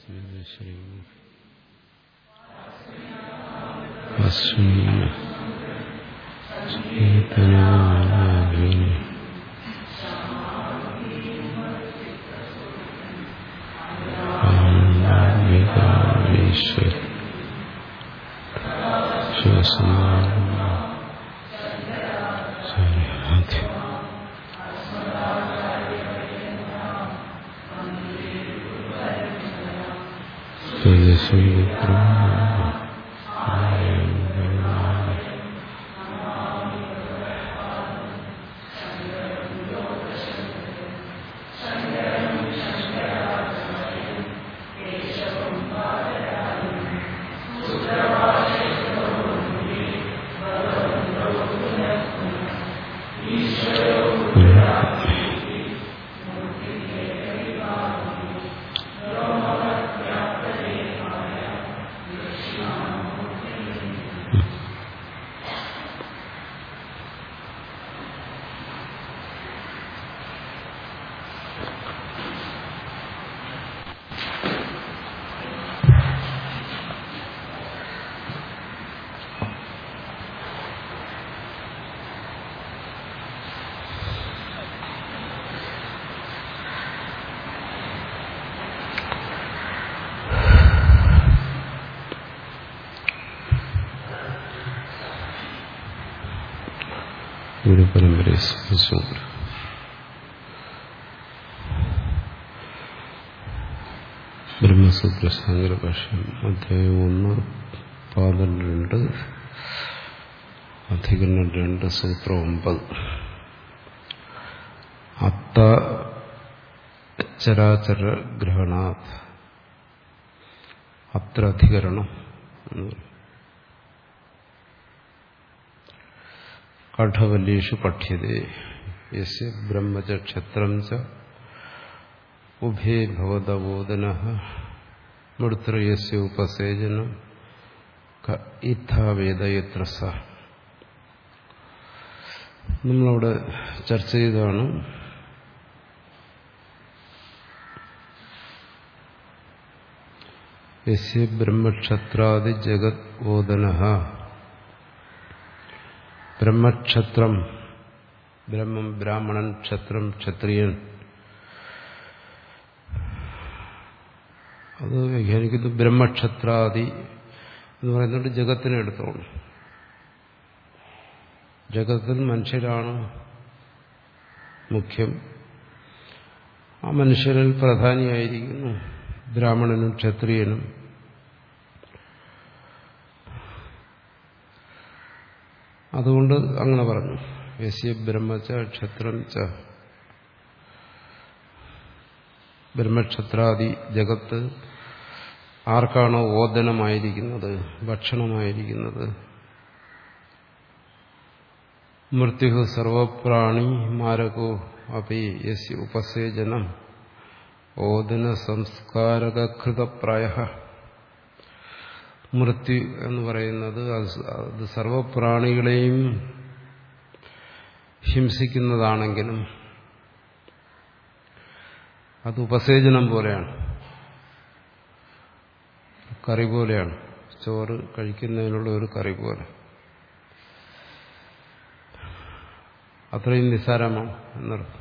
ശ്രീ അശ്വിന ചേതനാവിനി ഈശ്വര ശരി ഗുരുപരമ്പരയെ സ്മരിച്ചുകൊണ്ട് ബ്രഹ്മസൂത്ര സാങ്കരഭാഷ്യം അധ്യായം ഒന്ന് പാദം രണ്ട് അധികരണം രണ്ട് സൂത്രം ഒമ്പത് അത്ത ചരാചര ഗ്രഹണാത് അത്ര അധികരണം എന്ന് പറയും കഠവല്യേഷു പഠ്യതേ യസ്യ ബ്രഹ്മച ക്ഷത്രം ച ഉഭേ ഭവതബോധന മൃത്രയസ്യ ഉപസേചനം ഇത്ഥാവേദയത്ര സ നമ്മളവിടെ ചർച്ച ചെയ്തതാണ് യസ്യ ബ്രഹ്മക്ഷത്രാദി ജഗത് ഓദന ബ്രഹ്മക്ഷത്രം ബ്രഹ്മം ബ്രാഹ്മണൻ ക്ഷത്രം ക്ഷത്രിയൻ അത് വ്യാഖ്യാനിക്കുന്നു ബ്രഹ്മക്ഷത്രാദി എന്ന് പറയുന്നത് ജഗത്തിനെ എടുത്തോണം ജഗത്തിൽ മനുഷ്യരാണ് മുഖ്യം ആ മനുഷ്യരിൽ പ്രധാനിയായിരിക്കുന്നു ബ്രാഹ്മണനും ക്ഷത്രിയനും അതുകൊണ്ട് അങ്ങനെ പറഞ്ഞു യസ്യ ബ്രഹ്മച്ച ക്ഷത്രം ച ബ്രഹ്മക്ഷത്രാദി ജഗത്ത് ആർക്കാണോ ഓദനമായിരിക്കുന്നത് ഭക്ഷണമായിരിക്കുന്നത് മൃത്യു സർവപ്രാണി മാരകോ അപ്പി യസ്യ ഉപസേചനം ഓദന സംസ്കാരകൃതപ്രായ മൃത്യു എന്ന് പറയുന്നത് അത് സർവപ്രാണികളെയും ഹിംസിക്കുന്നതാണെങ്കിലും അത് ഉപസേചനം പോലെയാണ് കറി പോലെയാണ് ചോറ് കഴിക്കുന്നതിനുള്ള ഒരു കറി പോലെ അത്രയും നിസ്സാരമാണ് എന്നർത്ഥം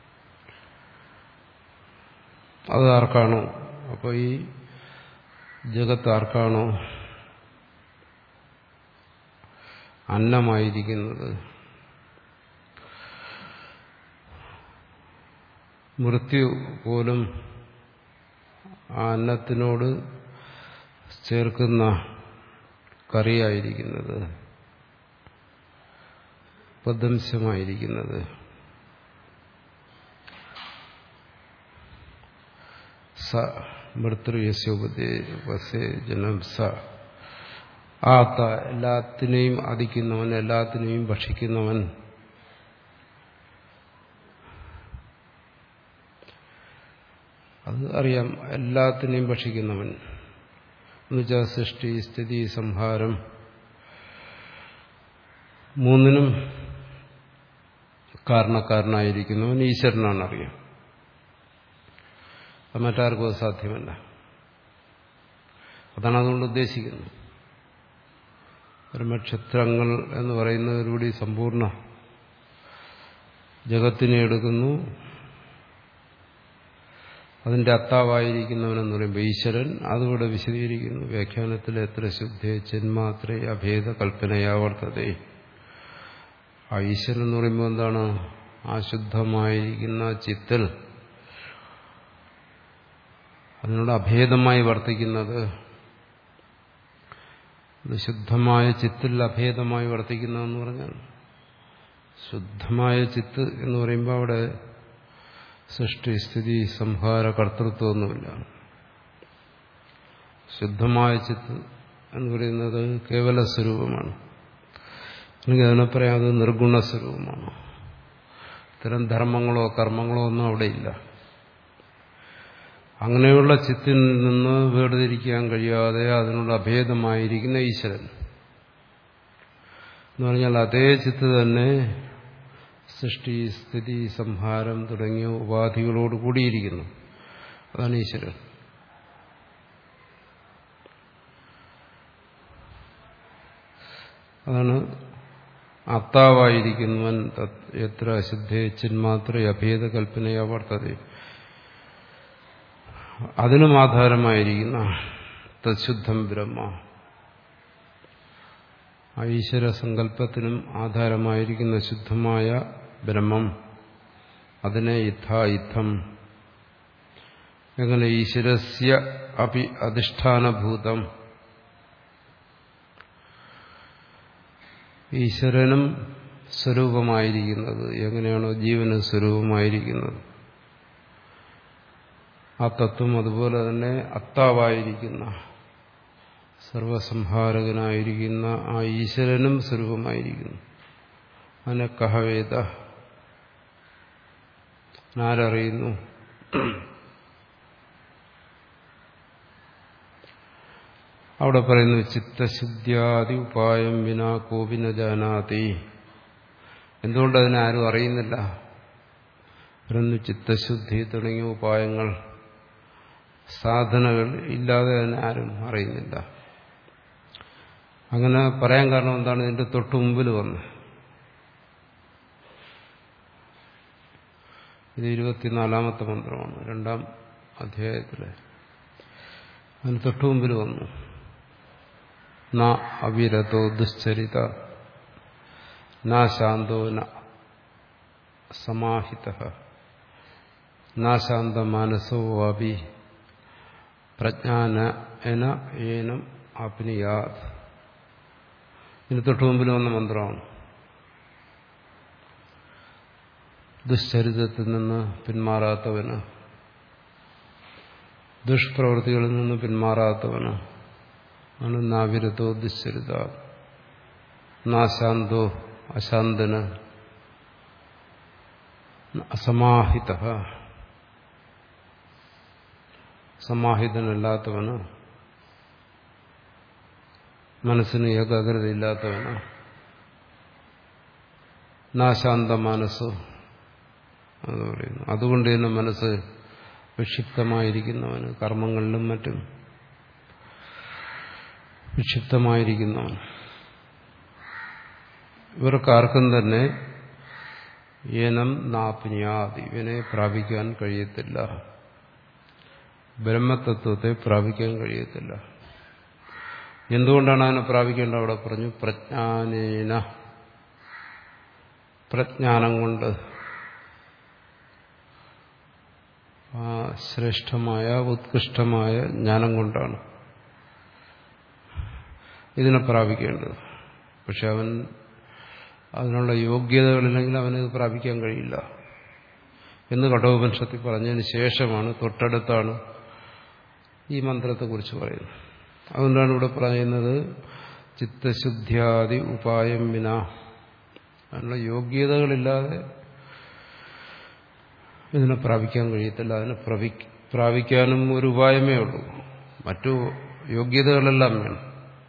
അത് ആർക്കാണോ അപ്പോൾ ഈ ജഗത്ത് ആർക്കാണോ അന്നമായിരിക്കുന്നത് മൃത്യു പോലും ആ അന്നത്തിനോട് ചേർക്കുന്ന കറിയായിരിക്കുന്നത് ഉപദംശമായിരിക്കുന്നത് സ മൃത്യുയസ്യോപസേജനം സ ആത്ത എല്ലാത്തിനെയും അധിക്കുന്നവൻ എല്ലാത്തിനെയും ഭക്ഷിക്കുന്നവൻ അത് അറിയാം എല്ലാത്തിനെയും ഭക്ഷിക്കുന്നവൻ എന്നുവെച്ചാൽ സൃഷ്ടി സ്ഥിതി സംഹാരം മൂന്നിനും കാരണക്കാരനായിരിക്കുന്നവൻ ഈശ്വരനാണ് അറിയാം അത് മറ്റാർക്കും അത് സാധ്യമല്ല അതാണ് അതുകൊണ്ട് ഉദ്ദേശിക്കുന്നത് ബ്രഹ്മക്ഷത്രങ്ങൾ എന്ന് പറയുന്നതിലൂടെ സമ്പൂർണ്ണ ജഗത്തിനെ എടുക്കുന്നു അതിന്റെ അത്താവായിരിക്കുന്നവനെന്ന് പറയുമ്പോൾ ഈശ്വരൻ അതുകൂടെ വിശദീകരിക്കുന്നു വ്യാഖ്യാനത്തിൽ എത്ര ശുദ്ധേ ചിന്മാത്രേ അഭേദ കൽപ്പനയാവർത്തതേ ആ ഈശ്വരൻ എന്ന് പറയുമ്പോൾ എന്താണ് ആ ശുദ്ധമായിരിക്കുന്ന ചിത്തിൽ അതിനോട് അഭേദമായി വർത്തിക്കുന്നത് ശുദ്ധമായ ചിത്തിൽ അഭേദമായി വർത്തിക്കുന്നതെന്ന് പറഞ്ഞാൽ ശുദ്ധമായ ചിത്ത് എന്ന് പറയുമ്പോൾ അവിടെ സൃഷ്ടി സ്ഥിതി സംഹാര കർത്തൃത്വമൊന്നുമില്ല ശുദ്ധമായ ചിത്ത് എന്ന് പറയുന്നത് കേവല സ്വരൂപമാണ് അല്ലെങ്കിൽ അതിനെ പറയാം അത് നിർഗുണ സ്വരൂപമാണ് ഇത്തരം ധർമ്മങ്ങളോ കർമ്മങ്ങളോ ഒന്നും അവിടെ ഇല്ല അങ്ങനെയുള്ള ചിത്തിൽ നിന്ന് വേർതിരിക്കാൻ കഴിയാതെ അതിനോട് അഭേദമായിരിക്കുന്ന ഈശ്വരൻ എന്ന് പറഞ്ഞാൽ അതേ ചിത്ത് തന്നെ സൃഷ്ടി സ്ഥിതി സംഹാരം തുടങ്ങിയ ഉപാധികളോട് കൂടിയിരിക്കുന്നു അതാണ് ഈശ്വരൻ അതാണ് അത്താവായിരിക്കുന്നവൻ എത്ര അശുദ്ധേ ചിന്മാത്ര അഭേദ കൽപ്പനയാ വർത്തത അതിനും ആധാരമായിരിക്കുന്ന തശുദ്ധം ബ്രഹ്മ ആ ഈശ്വര സങ്കല്പത്തിനും ആധാരമായിരിക്കുന്ന ശുദ്ധമായ ബ്രഹ്മം അതിനെ ഇഥ ഇത്തം എങ്ങനെ ഈശ്വരസ്യ അപി അധിഷ്ഠാനഭൂതം ഈശ്വരനും സ്വരൂപമായിരിക്കുന്നത് എങ്ങനെയാണോ ജീവന് സ്വരൂപമായിരിക്കുന്നത് ആ തത്വം അതുപോലെ തന്നെ അത്താവായിരിക്കുന്ന സർവസംഹാരകനായിരിക്കുന്ന ആ ഈശ്വരനും സ്വരൂപമായിരിക്കുന്നു അതിനെ കഹവേദ ആരറിയുന്നു അവിടെ പറയുന്നു ചിത്തശുദ്ധ്യാദി ഉപായം വിനാ കോപിന ജാനാതി എന്തുകൊണ്ട് അതിനെ ആരും അറിയുന്നില്ല പറയുന്നു ചിത്തശുദ്ധി തുടങ്ങിയ ഉപായങ്ങൾ സാധനകൾ ഇല്ലാതെ അതിനെ ആരും അറിയുന്നില്ല അങ്ങനെ പറയാൻ കാരണം എന്താണ് ഇതിന്റെ തൊട്ടു മുമ്പിൽ വന്ന് ഇത് ഇരുപത്തിനാലാമത്തെ മന്ത്രമാണ് രണ്ടാം അധ്യായത്തിലെ അതിന് തൊട്ടു മുമ്പിൽ വന്നു ന അവിരതോ ദുശ്ചരിത ന ശാന്തോ ന സമാഹിത ന ശാന്ത മാനസോ വാപി പ്രജ്ഞാന എന ഏനം അപ്നിയാത് ഇതിന് തൊട്ടു മുമ്പിൽ വന്ന മന്ത്രമാണ് ദുശ്ചരിതത്തിൽ നിന്ന് പിന്മാറാത്തവന് ദുഷ്പ്രവൃത്തികളിൽ നിന്ന് പിന്മാറാത്തവന് ആണ് നാവിരതോ ദുശ്ചരിത നാശാന്തോ അശാന്തന് അസമാഹിത സമാഹിതനല്ലാത്തവന് മനസ്സിന് ഏകാഗ്രതയില്ലാത്തവന് നാശാന്ത മനസ്സോ എന്ന് പറയുന്നു അതുകൊണ്ട് തന്നെ മനസ്സ് വിക്ഷിപ്തമായിരിക്കുന്നവന് കർമ്മങ്ങളിലും മറ്റും വിക്ഷിപ്തമായിരിക്കുന്നവൻ ഇവർക്കാർക്കും തന്നെ ഏനം നാപ്നിയാതി ഇവനെ പ്രാപിക്കാൻ കഴിയത്തില്ല ബ്രഹ്മതത്വത്തെ പ്രാപിക്കാൻ കഴിയത്തില്ല എന്തുകൊണ്ടാണ് അതിനെ പ്രാപിക്കേണ്ടത് അവിടെ പറഞ്ഞു പ്രജ്ഞാനേന പ്രജ്ഞാനം കൊണ്ട് ആ ശ്രേഷ്ഠമായ ഉത്കൃഷ്ടമായ ജ്ഞാനം കൊണ്ടാണ് ഇതിനെ പ്രാപിക്കേണ്ടത് പക്ഷെ അവൻ അതിനുള്ള യോഗ്യതകളില്ലെങ്കിൽ അവന് പ്രാപിക്കാൻ കഴിയില്ല എന്ന് കഠോപനിഷത്തിൽ പറഞ്ഞതിന് ശേഷമാണ് തൊട്ടടുത്താണ് ഈ മന്ത്രത്തെക്കുറിച്ച് പറയുന്നത് അതുകൊണ്ടാണ് ഇവിടെ പറയുന്നത് ചിത്തശുദ്ധ്യാദി ഉപായം വിന അതിനുള്ള യോഗ്യതകളില്ലാതെ ഇതിനെ പ്രാപിക്കാൻ കഴിയത്തില്ല അതിനെ പ്രാപിക്കാനും ഒരു ഉപായമേ ഉള്ളൂ മറ്റു യോഗ്യതകളെല്ലാം വേണം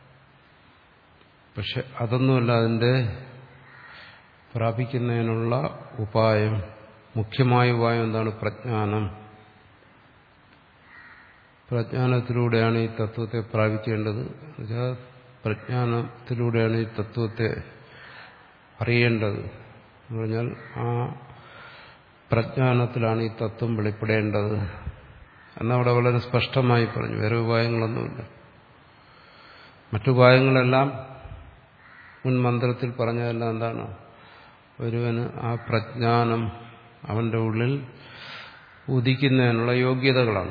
പക്ഷെ അതൊന്നുമല്ല അതിൻ്റെ പ്രാപിക്കുന്നതിനുള്ള ഉപായം മുഖ്യമായ ഉപായം എന്താണ് പ്രജ്ഞാനം പ്രജ്ഞാനത്തിലൂടെയാണ് ഈ തത്വത്തെ പ്രാപിക്കേണ്ടത് എന്നുവെച്ചാൽ പ്രജ്ഞാനത്തിലൂടെയാണ് ഈ തത്വത്തെ അറിയേണ്ടത് എന്ന് പറഞ്ഞാൽ ആ പ്രജ്ഞാനത്തിലാണ് ഈ തത്വം വെളിപ്പെടേണ്ടത് എന്നവിടെ വളരെ സ്പഷ്ടമായി പറഞ്ഞു വേറെ ഉപായങ്ങളൊന്നുമില്ല മറ്റുപായങ്ങളെല്ലാം മുൻ മന്ത്രത്തിൽ പറഞ്ഞതെല്ലാം എന്താണ് ഒരുവന് ആ പ്രജ്ഞാനം അവന്റെ ഉള്ളിൽ ഉദിക്കുന്നതിനുള്ള യോഗ്യതകളാണ്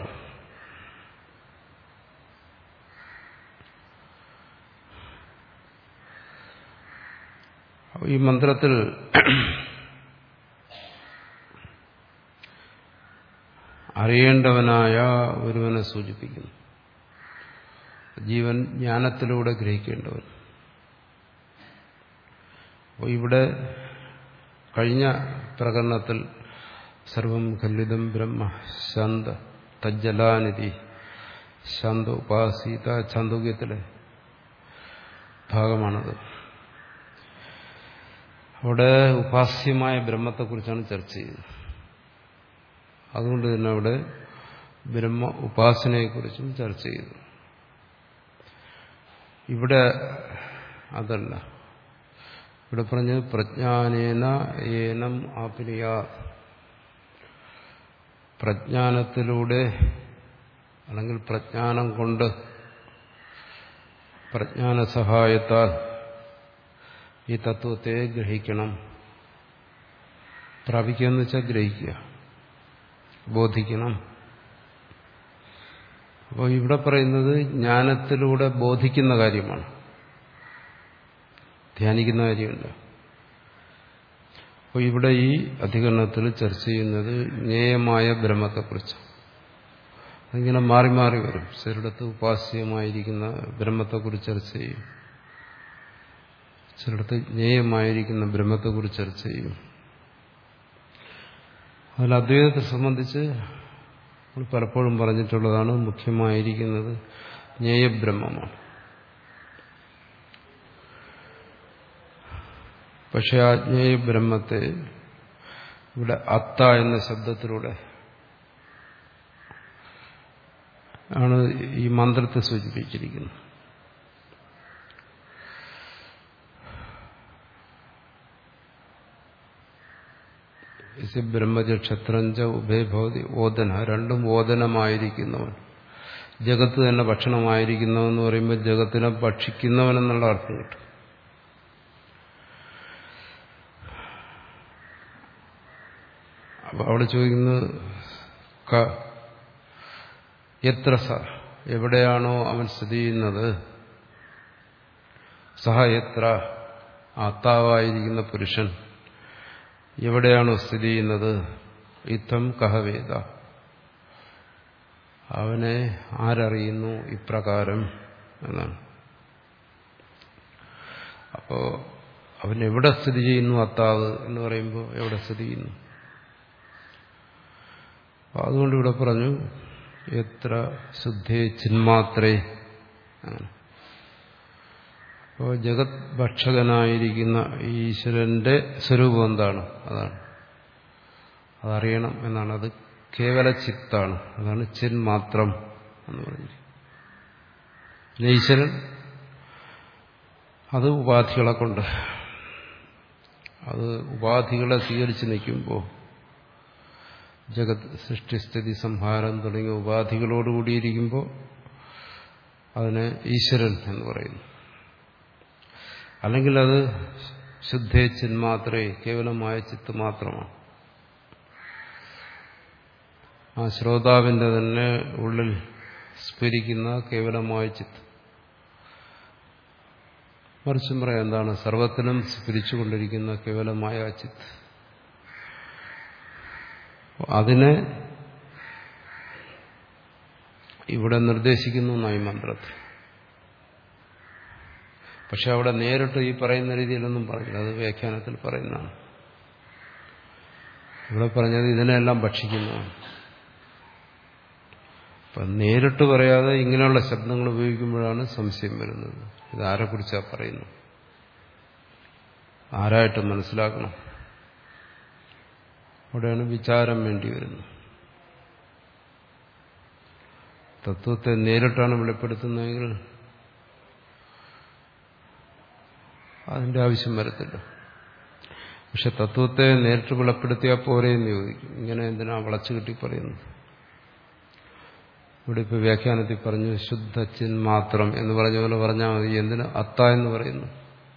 ഈ മന്ത്രത്തിൽ അറിയേണ്ടവനായ ഒരുവനെ സൂചിപ്പിക്കുന്നു ജീവൻ ജ്ഞാനത്തിലൂടെ ഗ്രഹിക്കേണ്ടവൻ അപ്പോൾ ഇവിടെ കഴിഞ്ഞ പ്രകടനത്തിൽ സർവം ഖല്ലിതം ബ്രഹ്മ ശാന്ത തജ്ജലാനിധി ശാന്ത ഉപാസീത ചാന്തോക്യത്തിലെ ഭാഗമാണത് അവിടെ ഉപാസ്യമായ ബ്രഹ്മത്തെക്കുറിച്ചാണ് ചർച്ച ചെയ്തത് അതുകൊണ്ട് തന്നെ അവിടെ ബ്രഹ്മ ഉപാസനയെക്കുറിച്ചും ചർച്ച ചെയ്തു ഇവിടെ അതല്ല ഇവിടെ പറഞ്ഞ് പ്രജ്ഞാനേന ഏനം ആപിനിയ പ്രജ്ഞാനത്തിലൂടെ അല്ലെങ്കിൽ പ്രജ്ഞാനം കൊണ്ട് പ്രജ്ഞാന സഹായത്താൽ ഈ തത്വത്തെ ഗ്രഹിക്കണം പ്രാപിക്കുക എന്ന് വെച്ചാൽ ഗ്രഹിക്കുക ബോധിക്കണം അപ്പോൾ ഇവിടെ പറയുന്നത് ജ്ഞാനത്തിലൂടെ ബോധിക്കുന്ന കാര്യമാണ് ധ്യാനിക്കുന്ന കാര്യമല്ല അപ്പോൾ ഇവിടെ ഈ അധികരണത്തിൽ ചർച്ച ചെയ്യുന്നത് ജ്ഞേയമായ ബ്രഹ്മത്തെക്കുറിച്ച് അതിങ്ങനെ മാറി മാറി വരും ചിലയിടത്ത് ഉപാസ്യമായിരിക്കുന്ന ബ്രഹ്മത്തെക്കുറിച്ച് ചർച്ച ചെയ്യും ചിലയിടത്ത് ജ്ഞേയമായിരിക്കുന്ന ബ്രഹ്മത്തെക്കുറിച്ച് ചർച്ച ചെയ്യും അതിൽ അദ്വൈതത്തെ സംബന്ധിച്ച് നമ്മൾ പലപ്പോഴും പറഞ്ഞിട്ടുള്ളതാണ് മുഖ്യമായിരിക്കുന്നത് ജ്ഞേയബ്രഹ്മമാണ് പക്ഷെ ആ ജ്ഞേയബ്രഹ്മത്തെ ഇവിടെ അത്ത എന്ന ശബ്ദത്തിലൂടെ ആണ് ഈ മന്ത്രത്തെ സൂചിപ്പിച്ചിരിക്കുന്നത് ബ്രഹ്മജ ക്ഷത്രഞ്ച ഉഭയഭവതി ഓദന രണ്ടും ഓദനമായിരിക്കുന്നവൻ ജഗത്ത് തന്നെ ഭക്ഷണമായിരിക്കുന്നവൻ എന്ന് പറയുമ്പോൾ ജഗത്തിനെ ഭക്ഷിക്കുന്നവൻ എന്നുള്ള അർത്ഥം കിട്ടും അപ്പൊ അവിടെ ചോദിക്കുന്നത് എത്ര സ എവിടെയാണോ അവൻ സ്ഥിതി ചെയ്യുന്നത് സഹ എത്ര ആത്താവായിരിക്കുന്ന പുരുഷൻ എവിടെയാണോ സ്ഥിതി ചെയ്യുന്നത് ഇത്തം കഹവേദ അവനെ ആരറിയുന്നു ഇപ്രകാരം എന്നാണ് അപ്പോ അവൻ എവിടെ സ്ഥിതി ചെയ്യുന്നു അത്താവ് എന്ന് പറയുമ്പോൾ എവിടെ സ്ഥിതി ചെയ്യുന്നു അതുകൊണ്ട് ഇവിടെ പറഞ്ഞു എത്ര ശുദ്ധേ ചിന്മാത്രേ അങ്ങനെ അപ്പോൾ ജഗത് ഭക്ഷകനായിരിക്കുന്ന ഈശ്വരന്റെ സ്വരൂപം എന്താണ് അതാണ് അതറിയണം എന്നാണ് അത് കേവല ചിത്താണ് അതാണ് ചിന്മാത്രം എന്ന് പറഞ്ഞിരിക്കുന്നത് ഈശ്വരൻ അത് ഉപാധികളെ കൊണ്ട് അത് ഉപാധികളെ സ്വീകരിച്ച് നിൽക്കുമ്പോൾ ജഗത് സൃഷ്ടിസ്ഥിതി സംഹാരം തുടങ്ങിയ ഉപാധികളോടുകൂടിയിരിക്കുമ്പോൾ അതിനെ ഈശ്വരൻ എന്ന് പറയുന്നു അല്ലെങ്കിൽ അത് ശുദ്ധേ ചിന്മാത്രേ കേവലമായ ചിത്ത് മാത്രമാണ് ആ ശ്രോതാവിന്റെ തന്നെ ഉള്ളിൽ സ്ഫരിക്കുന്ന കേവലമായ ചിത്ത് മറിച്ചും പറയാം എന്താണ് സർവത്തിനും സ്ഫരിച്ചുകൊണ്ടിരിക്കുന്ന കേവലമായ ചിത്ത് അതിനെ ഇവിടെ നിർദ്ദേശിക്കുന്നു എന്നായി മന്ത്രത്തിൽ പക്ഷെ അവിടെ നേരിട്ട് ഈ പറയുന്ന രീതിയിലൊന്നും പറഞ്ഞില്ല അത് വ്യാഖ്യാനത്തിൽ പറയുന്നതാണ് ഇവിടെ പറഞ്ഞത് ഇതിനെല്ലാം ഭക്ഷിക്കുന്നതാണ് അപ്പം നേരിട്ട് പറയാതെ ഇങ്ങനെയുള്ള ശബ്ദങ്ങൾ ഉപയോഗിക്കുമ്പോഴാണ് സംശയം വരുന്നത് ഇത് ആരെക്കുറിച്ചാണ് പറയുന്നത് ആരായിട്ട് മനസ്സിലാക്കണം അവിടെയാണ് വിചാരം വേണ്ടി വരുന്നത് തത്വത്തെ നേരിട്ടാണ് വെളിപ്പെടുത്തുന്നതെങ്കിൽ അതിന്റെ ആവശ്യം വരത്തില്ല പക്ഷെ തത്വത്തെ നേരിട്ട് വെളിപ്പെടുത്തിയാൽ പോരെ എന്ന് ചോദിക്കും ഇങ്ങനെ എന്തിനാ വളച്ചു കിട്ടി പറയുന്നത് ഇവിടെ ഇപ്പൊ വ്യാഖ്യാനത്തിൽ പറഞ്ഞു ശുദ്ധച്ചിൻ മാത്രം എന്ന് പറഞ്ഞ പോലെ പറഞ്ഞാൽ മതി എന്തിന് അത്ത എന്ന് പറയുന്നു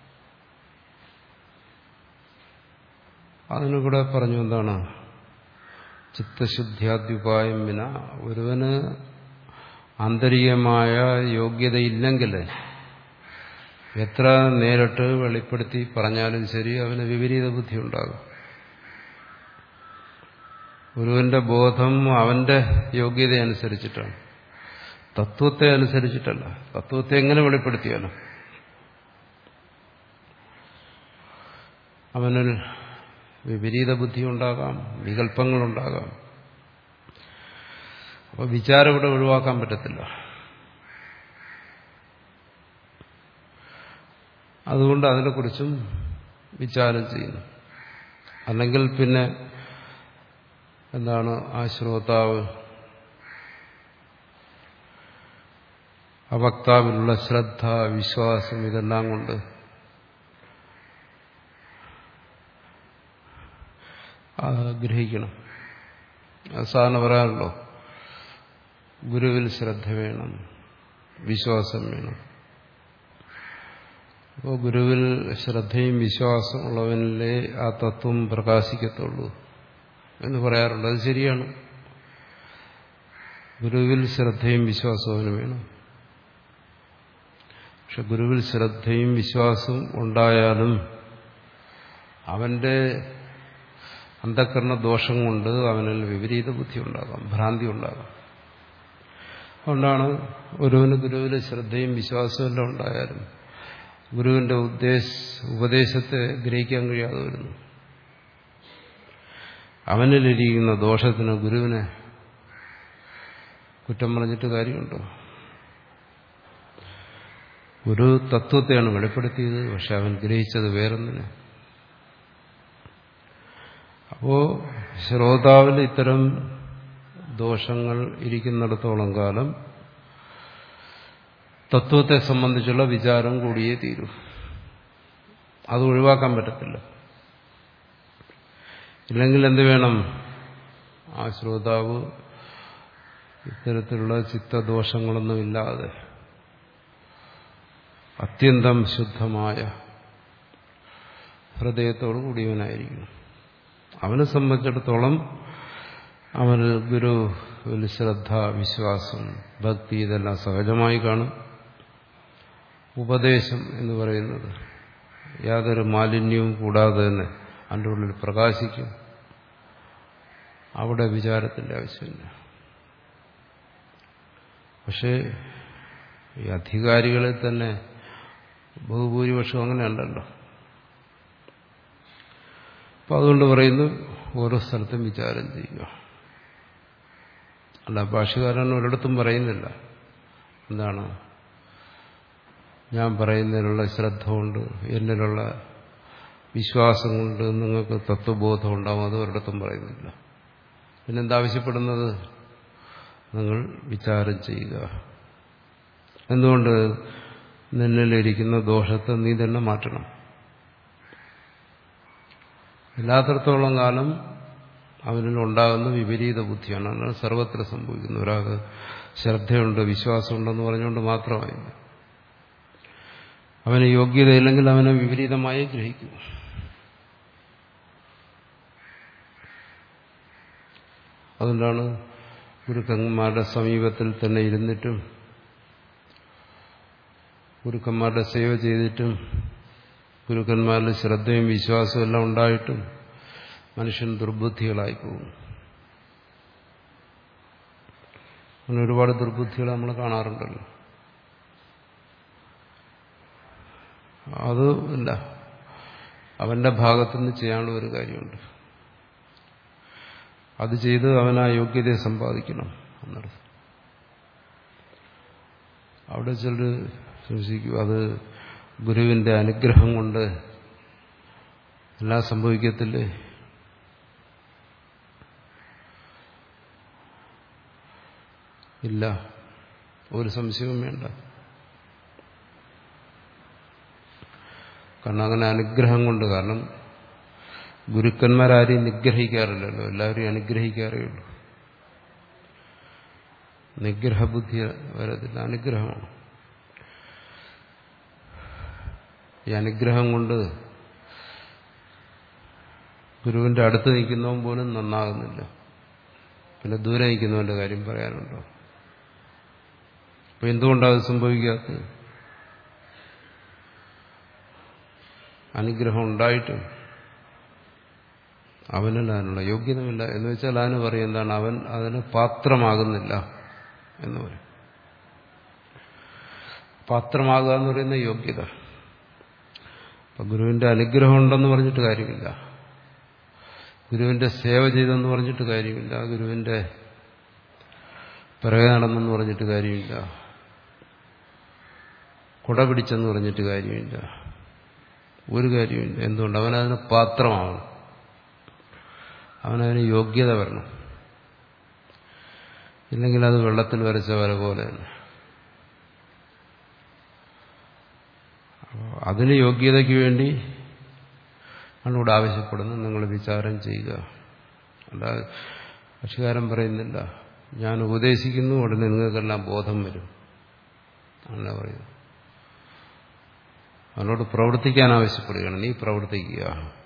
അതിന് കൂടെ പറഞ്ഞു എന്താണ് ചിത്തശുദ്ധ്യാദ്യുപായം വിന ഒരുവന് ആന്തരികമായ യോഗ്യതയില്ലെങ്കിൽ എത്ര നേരിട്ട് വെളിപ്പെടുത്തി പറഞ്ഞാലും ശരി അവന് വിപരീത ബുദ്ധി ഉണ്ടാകും ഒരുവന്റെ ബോധം അവന്റെ യോഗ്യത അനുസരിച്ചിട്ടാണ് തത്വത്തെ അനുസരിച്ചിട്ടല്ല തത്വത്തെ എങ്ങനെ വെളിപ്പെടുത്തിയാലും അവനിൽ വിപരീത ബുദ്ധി ഉണ്ടാകാം വികല്പങ്ങളുണ്ടാകാം അപ്പോൾ വിചാരം ഇവിടെ ഒഴിവാക്കാൻ പറ്റത്തില്ല അതുകൊണ്ട് അതിനെക്കുറിച്ചും വിചാരം ചെയ്യുന്നു അല്ലെങ്കിൽ പിന്നെ എന്താണ് ആ ശ്രോതാവ് ആ വക്താവിലുള്ള ശ്രദ്ധ വിശ്വാസം ഇതെല്ലാം കൊണ്ട് ഗ്രഹിക്കണം സാധാരണ പറയാറുണ്ടോ ഗുരുവിൽ ശ്രദ്ധ വേണം വിശ്വാസം വേണം അപ്പോൾ ഗുരുവിൽ ശ്രദ്ധയും വിശ്വാസം ഉള്ളവനിലെ ആ തത്വം പ്രകാശിക്കത്തുള്ളൂ എന്ന് പറയാറുണ്ട് അത് ശരിയാണ് ഗുരുവിൽ ശ്രദ്ധയും വിശ്വാസവും അവന് വേണം പക്ഷെ ഗുരുവിൽ ശ്രദ്ധയും വിശ്വാസവും ഉണ്ടായാലും അവന്റെ അന്ധക്കരണ ദോഷം കൊണ്ട് അവനിൽ വിപരീത ബുദ്ധി ഉണ്ടാകാം ഭ്രാന്തി ഉണ്ടാകാം അതുകൊണ്ടാണ് ഒരുവന് ഗുരുവിലെ ശ്രദ്ധയും വിശ്വാസവും എല്ലാം ഉണ്ടായാലും ഗുരുവിന്റെ ഉദ്ദേശ ഉപദേശത്തെ ഗ്രഹിക്കാൻ കഴിയാതെ വരുന്നു അവനിലിരിക്കുന്ന ദോഷത്തിന് ഗുരുവിനെ കുറ്റം പറഞ്ഞിട്ട് കാര്യമുണ്ടോ ഒരു തത്വത്തെയാണ് വെളിപ്പെടുത്തിയത് പക്ഷെ അവൻ ഗ്രഹിച്ചത് വേറൊന്നിനെ അപ്പോ ശ്രോതാവിൽ ഇത്തരം ദോഷങ്ങൾ ഇരിക്കുന്നിടത്തോളം കാലം തത്വത്തെ സംബന്ധിച്ചുള്ള വിചാരം കൂടിയേ തീരൂ അത് ഒഴിവാക്കാൻ പറ്റത്തില്ല ഇല്ലെങ്കിൽ എന്ത് വേണം ആ ശ്രോതാവ് ഇത്തരത്തിലുള്ള ചിത്തദോഷങ്ങളൊന്നുമില്ലാതെ അത്യന്തം ശുദ്ധമായ ഹൃദയത്തോടു കൂടിയവനായിരിക്കണം അവനെ സംബന്ധിച്ചിടത്തോളം അവന് ഗുരു ശ്രദ്ധ വിശ്വാസം ഭക്തി ഇതെല്ലാം സഹജമായി കാണും ഉപദേശം എന്ന് പറയുന്നത് യാതൊരു മാലിന്യവും കൂടാതെ തന്നെ അതിൻ്റെ ഉള്ളിൽ പ്രകാശിക്കും അവിടെ വിചാരത്തിൻ്റെ ആവശ്യമില്ല പക്ഷേ ഈ അധികാരികളിൽ തന്നെ ബഹുഭൂരിപക്ഷം അങ്ങനെയുണ്ടല്ലോ അപ്പം അതുകൊണ്ട് പറയുന്നു ഓരോ സ്ഥലത്തും വിചാരം ചെയ്യുക അല്ല ഭാഷകാരൻ ഒരിടത്തും പറയുന്നില്ല എന്താണ് ഞാൻ പറയുന്നതിലുള്ള ശ്രദ്ധ കൊണ്ട് എന്നിലുള്ള വിശ്വാസം കൊണ്ട് നിങ്ങൾക്ക് തത്വബോധം ഉണ്ടാവും അത് ഒരിടത്തും പറയുന്നില്ല പിന്നെന്താവശ്യപ്പെടുന്നത് നിങ്ങൾ വിചാരം ചെയ്യുക എന്തുകൊണ്ട് നിന്നിലിരിക്കുന്ന ദോഷത്തെ നീ തന്നെ മാറ്റണം ഇല്ലാത്തടത്തോളം കാലം അവനിൽ ഉണ്ടാകുന്ന വിപരീത ബുദ്ധിയാണ് അതാണ് സർവത്ര സംഭവിക്കുന്നത് ഒരാൾക്ക് ശ്രദ്ധയുണ്ട് വിശ്വാസമുണ്ടെന്ന് പറഞ്ഞുകൊണ്ട് മാത്രമായില്ല അവന് യോഗ്യതയില്ലെങ്കിൽ അവനെ വിപരീതമായി ഗ്രഹിക്കും അതുകൊണ്ടാണ് ഗുരുക്കന്മാരുടെ സമീപത്തിൽ തന്നെ ഇരുന്നിട്ടും ഗുരുക്കന്മാരുടെ സേവ ചെയ്തിട്ടും ഗുരുക്കന്മാരിൽ ശ്രദ്ധയും വിശ്വാസവും എല്ലാം ഉണ്ടായിട്ടും മനുഷ്യൻ ദുർബുദ്ധികളായി പോകും അങ്ങനെ ഒരുപാട് ദുർബുദ്ധികൾ നമ്മൾ കാണാറുണ്ടല്ലോ അത് ഇല്ല അവന്റെ ഭാഗത്തുനിന്ന് ചെയ്യാനുള്ള ഒരു കാര്യമുണ്ട് അത് ചെയ്ത് അവൻ ആ യോഗ്യതയെ സമ്പാദിക്കണം എന്നർത്ഥം അവിടെ ചിലർ സൂക്ഷിക്കും അത് ഗുരുവിന്റെ അനുഗ്രഹം കൊണ്ട് എല്ലാം സംഭവിക്കത്തില്ലേ ഇല്ല ഒരു സംശയവും വേണ്ട കാരണം അങ്ങനെ അനുഗ്രഹം കൊണ്ട് കാരണം ഗുരുക്കന്മാരാരെയും നിഗ്രഹിക്കാറില്ലല്ലോ എല്ലാവരെയും അനുഗ്രഹിക്കാറേ ഉള്ളൂ നിഗ്രഹബുദ്ധി വരത്തില്ല അനുഗ്രഹമാണ് ഈ അനുഗ്രഹം കൊണ്ട് ഗുരുവിന്റെ അടുത്ത് നിൽക്കുന്നവൻ പോലും നന്നാകുന്നില്ല പിന്നെ ദൂരെ നിൽക്കുന്നവന്റെ കാര്യം പറയാനുണ്ടോ അപ്പൊ എന്തുകൊണ്ടാണ് സംഭവിക്കാത്തത് അനുഗ്രഹം ഉണ്ടായിട്ടും അവനിൽ അതിനുള്ള യോഗ്യതമില്ല എന്ന് വെച്ചാൽ അതിന് പറയും എന്താണ് അവൻ അതിന് പാത്രമാകുന്നില്ല എന്ന് പറയും പാത്രമാകുക എന്ന് പറയുന്ന യോഗ്യത അപ്പൊ ഗുരുവിന്റെ അനുഗ്രഹം ഉണ്ടെന്ന് പറഞ്ഞിട്ട് കാര്യമില്ല ഗുരുവിന്റെ സേവ ചെയ്തെന്ന് പറഞ്ഞിട്ട് കാര്യമില്ല ഗുരുവിന്റെ പിറകെ നടന്നെന്ന് പറഞ്ഞിട്ട് കാര്യമില്ല കുട പിടിച്ചെന്ന് പറഞ്ഞിട്ട് കാര്യമില്ല ഒരു കാര്യമില്ല എന്തുകൊണ്ട് അവനതിന് പാത്രമാവണം അവനതിന് യോഗ്യത വരണം ഇല്ലെങ്കിൽ അത് വെള്ളത്തിൽ വരച്ച വര പോലെ തന്നെ അതിന് യോഗ്യതയ്ക്ക് വേണ്ടി ആണ് ഇവിടെ ആവശ്യപ്പെടുന്നത് നിങ്ങൾ വിചാരം ചെയ്യുക അല്ലാതെ കക്ഷികാരൻ പറയുന്നില്ല ഞാൻ ഉപദേശിക്കുന്നു ഉടനെ നിങ്ങൾക്കെല്ലാം ബോധം വരും അങ്ങനെ പറയുന്നു അവനോട് പ്രവർത്തിക്കാൻ ആവശ്യപ്പെടുകയാണ് നീ പ്രവർത്തിക്കുക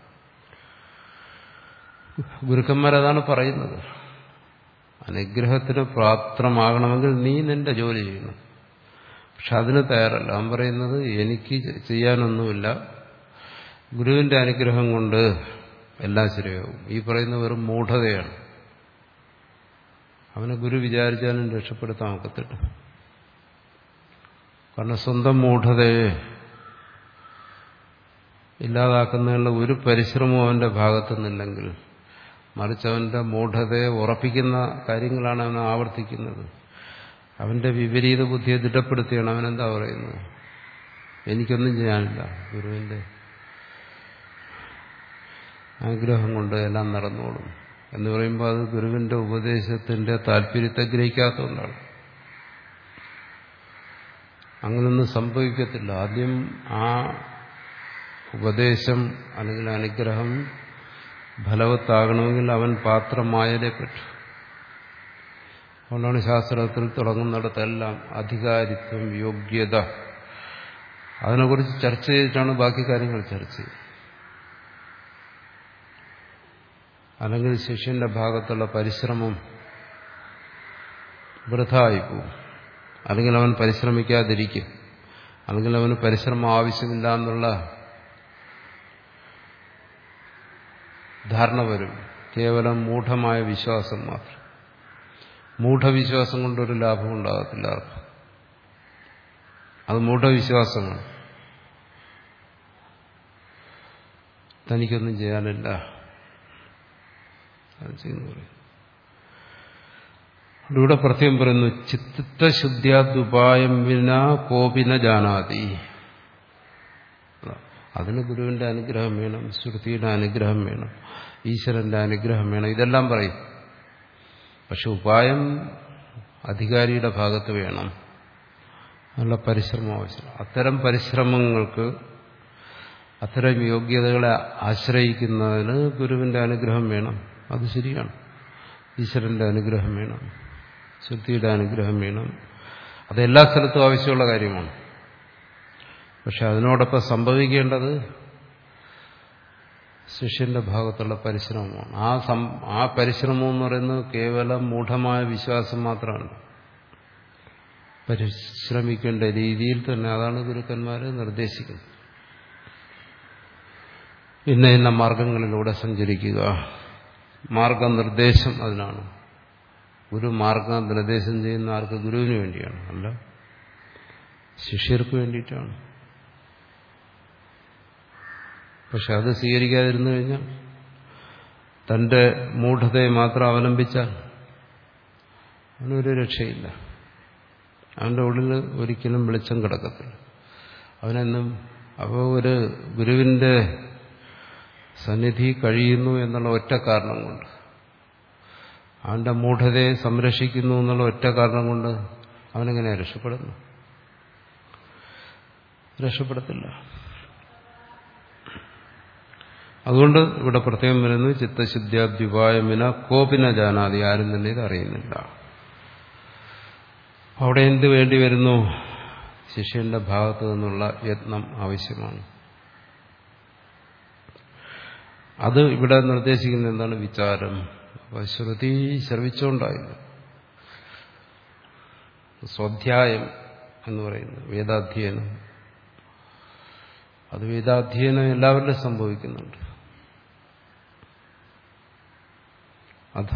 ഗുരുക്കന്മാരതാണ് പറയുന്നത് അനുഗ്രഹത്തിന് പാത്രമാകണമെങ്കിൽ നീ നിന്റെ ജോലി ചെയ്യണം പക്ഷെ അതിന് തയ്യാറല്ല അവൻ പറയുന്നത് എനിക്ക് ചെയ്യാനൊന്നുമില്ല ഗുരുവിന്റെ അനുഗ്രഹം കൊണ്ട് എല്ലാം ശരിയാവും ഈ പറയുന്ന വെറും മൂഢതയാണ് അവനെ ഗുരു വിചാരിച്ചാലും രക്ഷപ്പെടുത്താൻ ഒക്കത്തില്ല കാരണം സ്വന്തം മൂഢതയെ ഇല്ലാതാക്കുന്നതിനുള്ള ഒരു പരിശ്രമവും അവന്റെ ഭാഗത്തുനിന്നില്ലെങ്കിൽ മറിച്ച് അവന്റെ മൂഢതയെ ഉറപ്പിക്കുന്ന കാര്യങ്ങളാണ് അവൻ ആവർത്തിക്കുന്നത് അവന്റെ വിപരീത ബുദ്ധിയെ ദൃഢപ്പെടുത്തിയാണ് അവനെന്താ പറയുന്നത് എനിക്കൊന്നും ചെയ്യാനില്ല ഗുരുവിന്റെ ആഗ്രഹം കൊണ്ട് എല്ലാം നടന്നോളും എന്ന് പറയുമ്പോൾ അത് ഗുരുവിന്റെ ഉപദേശത്തിന്റെ താല്പര്യത്തെ ഗ്രഹിക്കാത്തതുകൊണ്ടാണ് അങ്ങനൊന്നും സംഭവിക്കത്തില്ല ആദ്യം ആ ഉപദേശം അല്ലെങ്കിൽ അനുഗ്രഹം ഫലവത്താകണമെങ്കിൽ അവൻ പാത്രമായാലേ പറ്റൂ അതുകൊണ്ടാണ് ശാസ്ത്രത്തിൽ തുടങ്ങുന്നിടത്തെല്ലാം അധികാരിത്വം യോഗ്യത അതിനെക്കുറിച്ച് ചർച്ച ചെയ്തിട്ടാണ് ബാക്കി കാര്യങ്ങൾ ചർച്ച ചെയ്യുന്നത് അല്ലെങ്കിൽ ശിഷ്യന്റെ ഭാഗത്തുള്ള പരിശ്രമം വൃഥായിപ്പോവും അല്ലെങ്കിൽ അവൻ പരിശ്രമിക്കാതിരിക്കും അല്ലെങ്കിൽ അവന് പരിശ്രമം ആവശ്യമില്ല എന്നുള്ള ധാരണ വരും കേവലം മൂഢമായ വിശ്വാസം മാത്രം മൂഢവിശ്വാസം കൊണ്ടൊരു ലാഭം ഉണ്ടാകത്തില്ല ആർക്കും അത് മൂഢവിശ്വാസമാണ് തനിക്കൊന്നും ചെയ്യാനില്ല അത് ചെയ്യുന്നു പറയും ഇവിടെ പ്രത്യേകം പറയുന്നു ചിത്തശുദ്ധ്യാദുപായം വിന കോപിന ജാനാതി അതിന് ഗുരുവിന്റെ അനുഗ്രഹം വേണം ശ്രുതിയുടെ അനുഗ്രഹം വേണം ഈശ്വരന്റെ അനുഗ്രഹം വേണം ഇതെല്ലാം പറയും പക്ഷെ ഉപായം അധികാരിയുടെ ഭാഗത്ത് വേണം നല്ല പരിശ്രമം ആവശ്യം അത്തരം പരിശ്രമങ്ങൾക്ക് അത്തരം യോഗ്യതകളെ ആശ്രയിക്കുന്നതിന് ഗുരുവിന്റെ അനുഗ്രഹം വേണം അത് ശരിയാണ് ഈശ്വരന്റെ അനുഗ്രഹം വേണം ശ്രുതിയുടെ അനുഗ്രഹം വേണം അത് എല്ലാ സ്ഥലത്തും ആവശ്യമുള്ള കാര്യമാണ് പക്ഷെ അതിനോടൊപ്പം സംഭവിക്കേണ്ടത് ശിഷ്യന്റെ ഭാഗത്തുള്ള പരിശ്രമമാണ് ആ സം ആ പരിശ്രമം എന്ന് പറയുന്നത് കേവലം മൂഢമായ വിശ്വാസം മാത്രമാണ് പരിശ്രമിക്കേണ്ട രീതിയിൽ തന്നെ അതാണ് ഗുരുക്കന്മാർ നിർദ്ദേശിക്കുന്നത് ഇന്ന ഇന്ന മാർഗങ്ങളിലൂടെ സഞ്ചരിക്കുക മാർഗനിർദ്ദേശം അതിനാണ് ഗുരു മാർഗനിർദ്ദേശം ചെയ്യുന്ന ആർക്ക് ഗുരുവിന് വേണ്ടിയാണ് അല്ല ശിഷ്യർക്ക് വേണ്ടിയിട്ടാണ് പക്ഷെ അത് സ്വീകരിക്കാതിരുന്നു കഴിഞ്ഞാൽ തന്റെ മൂഢതയെ മാത്രം അവലംബിച്ചാൽ അവനൊരു രക്ഷയില്ല അവന്റെ ഉള്ളിൽ ഒരിക്കലും വെളിച്ചം കിടക്കത്തില്ല അവനെന്നും അപ്പോൾ ഒരു ഗുരുവിന്റെ സന്നിധി കഴിയുന്നു എന്നുള്ള ഒറ്റ കാരണം കൊണ്ട് അവന്റെ മൂഢതയെ സംരക്ഷിക്കുന്നു എന്നുള്ള ഒറ്റ കാരണം കൊണ്ട് അവനെങ്ങനെയാണ് രക്ഷപ്പെടുന്നു രക്ഷപ്പെടത്തില്ല അതുകൊണ്ട് ഇവിടെ പ്രത്യേകം വരുന്നു ചിത്തശുദ്ധ്യാദ്യുപായമിന കോപിന ജാനാതി ആരും തന്നെ ഇത് അറിയുന്നില്ല അവിടെ എന്ത് വേണ്ടി വരുന്നു ശിഷ്യന്റെ ഭാഗത്തു നിന്നുള്ള യത്നം ആവശ്യമാണ് അത് ഇവിടെ നിർദ്ദേശിക്കുന്ന എന്താണ് വിചാരം അപ്പൊ ശ്രുതി ശ്രവിച്ചുകൊണ്ടായില്ല സ്വാധ്യായം എന്ന് പറയുന്നത് വേദാധ്യയനം അത് വേദാധ്യയനം എല്ലാവരിലും സംഭവിക്കുന്നുണ്ട് അഥ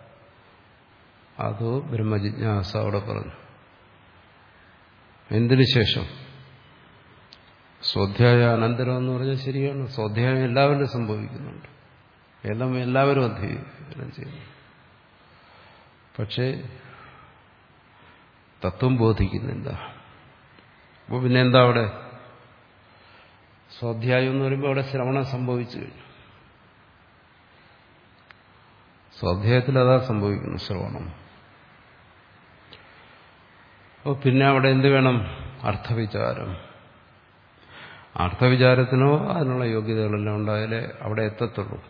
അതോ ബ്രഹ്മജിജ്ഞാസ അവിടെ പറഞ്ഞു എന്തിനു ശേഷം സ്വാധ്യായ അനന്തരം എന്ന് പറഞ്ഞാൽ ശരിയാണ് സ്വാധ്യായം എല്ലാവരിലും സംഭവിക്കുന്നുണ്ട് എല്ലാം എല്ലാവരും അധ്യയനം ചെയ്യുന്നു പക്ഷേ തത്വം ബോധിക്കുന്നില്ല അപ്പോൾ പിന്നെ എന്താ അവിടെ സ്വാധ്യായം എന്ന് പറയുമ്പോൾ അവിടെ ശ്രവണം സംഭവിച്ചു കഴിഞ്ഞു സ്വാധ്യായത്തിൽ അതാ സംഭവിക്കുന്നു ശ്രവണം അപ്പോൾ പിന്നെ അവിടെ എന്ത് വേണം അർത്ഥവിചാരം അർത്ഥവിചാരത്തിനോ അതിനുള്ള യോഗ്യതകളെല്ലാം ഉണ്ടായാലേ അവിടെ എത്തത്തുള്ളൂ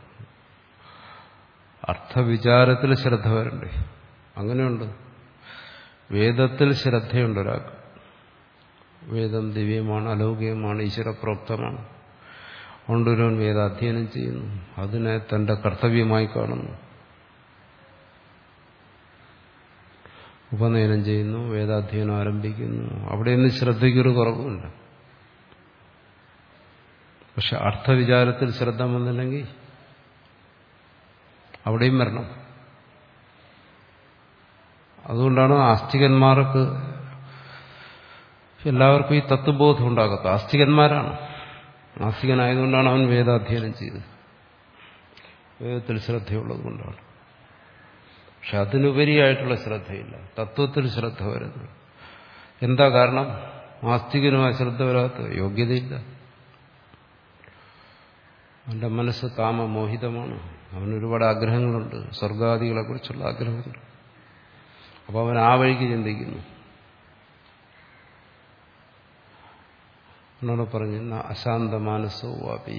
അർത്ഥവിചാരത്തിൽ ശ്രദ്ധ വരണ്ടേ അങ്ങനെയുണ്ട് വേദത്തിൽ ശ്രദ്ധയുണ്ട് ഒരാൾക്ക് വേദം ദിവ്യമാണ് അലൗകികമാണ് ഈശ്വരപ്രോക്തമാണ് കൊണ്ടൊരുവൻ വേദാധ്യയനം ചെയ്യുന്നു അതിനെ തന്റെ കർത്തവ്യമായി കാണുന്നു ഉപനയനം ചെയ്യുന്നു വേദാധ്യയനം ആരംഭിക്കുന്നു അവിടെയൊന്നും ശ്രദ്ധയ്ക്കൊരു കുറവുമില്ല പക്ഷെ അർത്ഥവിചാരത്തിൽ ശ്രദ്ധ വന്നില്ലെങ്കിൽ അവിടെയും വരണം അതുകൊണ്ടാണ് ആസ്തികന്മാർക്ക് എല്ലാവർക്കും ഈ തത്വബോധം ഉണ്ടാകത്ത ആസ്തികന്മാരാണ് ആസ്തികനായതുകൊണ്ടാണ് അവൻ വേദാധ്യയനം ചെയ്തത് വേദത്തിൽ ശ്രദ്ധയുള്ളത് കൊണ്ടാണ് പക്ഷെ അതിനുപരിയായിട്ടുള്ള ശ്രദ്ധയില്ല തത്വത്തിൽ ശ്രദ്ധ വരുന്നു എന്താ കാരണം ആസ്തികനുമായ ശ്രദ്ധ വരാത്ത യോഗ്യതയില്ല അവന്റെ മനസ്സ് കാമമോഹിതമാണ് അവന് ഒരുപാട് ആഗ്രഹങ്ങളുണ്ട് സ്വർഗാദികളെ കുറിച്ചുള്ള ആഗ്രഹമുണ്ട് അപ്പോൾ അവൻ ആ വഴിക്ക് ചിന്തിക്കുന്നു എന്നോട് പറഞ്ഞു അശാന്ത മാനസോ വാപി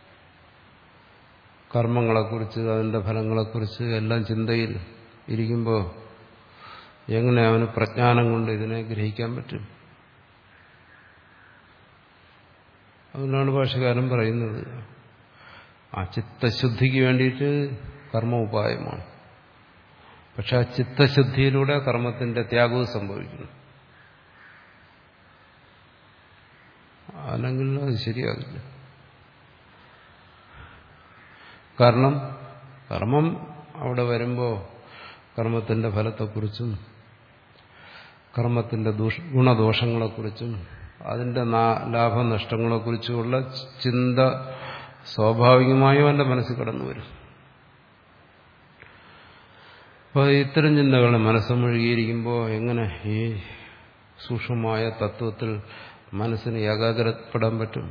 കർമ്മങ്ങളെക്കുറിച്ച് അതിൻ്റെ ഫലങ്ങളെക്കുറിച്ച് എല്ലാം ചിന്തയിൽ ഇരിക്കുമ്പോൾ എങ്ങനെ അവന് പ്രജ്ഞാനം കൊണ്ട് ഇതിനെ ഗ്രഹിക്കാൻ പറ്റും അതുകൊണ്ടാണ് ഭാഷകാരൻ പറയുന്നത് ആ ചിത്തശുദ്ധിക്ക് വേണ്ടിയിട്ട് കർമ്മ ഉപായമാണ് പക്ഷെ ആ ചിത്തശുദ്ധിയിലൂടെ കർമ്മത്തിന്റെ ത്യാഗവും സംഭവിക്കുന്നു അല്ലെങ്കിൽ അത് ശരിയാകില്ല കാരണം കർമ്മം അവിടെ വരുമ്പോൾ കർമ്മത്തിന്റെ ഫലത്തെക്കുറിച്ചും കർമ്മത്തിന്റെ ദൂഷ ഗുണദോഷങ്ങളെക്കുറിച്ചും അതിന്റെ ലാഭനഷ്ടങ്ങളെക്കുറിച്ചുമുള്ള ചിന്ത സ്വാഭാവികമായും അവന്റെ മനസ്സിൽ കടന്നു വരും അപ്പോൾ ഇത്തരം ചിന്തകൾ മനസ്സ് മുഴുകിയിരിക്കുമ്പോൾ എങ്ങനെ ഈ സൂക്ഷ്മമായ തത്വത്തിൽ മനസ്സിന് ഏകാഗ്രപ്പെടാൻ പറ്റും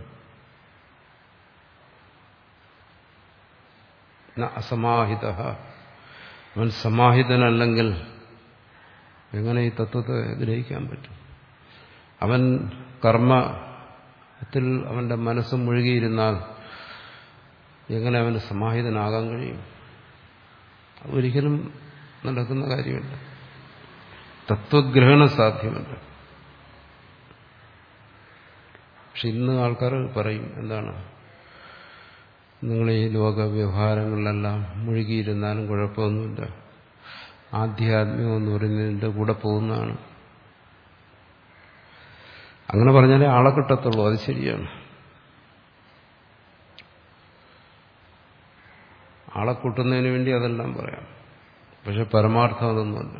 അസമാഹിത അവൻ സമാഹിതനല്ലെങ്കിൽ എങ്ങനെ ഈ തത്വത്തെ ഗ്രഹിക്കാൻ പറ്റും അവൻ കർമ്മത്തിൽ അവന്റെ മനസ്സ് മുഴുകിയിരുന്നാൽ എങ്ങനെ അവന് സമാഹിതനാകാൻ കഴിയും ഒരിക്കലും നടക്കുന്ന കാര്യമല്ല തത്വഗ്രഹണം സാധ്യമല്ല പക്ഷെ ഇന്ന് ആൾക്കാർ പറയും എന്താണ് നിങ്ങൾ ഈ ലോക വ്യവഹാരങ്ങളിലെല്ലാം മുഴുകിയിരുന്നാലും കുഴപ്പമൊന്നുമില്ല ആധ്യാത്മികം എന്ന് പറയുന്നതിൻ്റെ കൂടെ പോകുന്നതാണ് അങ്ങനെ പറഞ്ഞാലേ ആളെ കിട്ടത്തുള്ളൂ അത് ശരിയാണ് ആളെ കൂട്ടുന്നതിന് വേണ്ടി അതെല്ലാം പറയാം പക്ഷെ പരമാർത്ഥം അതൊന്നുമല്ല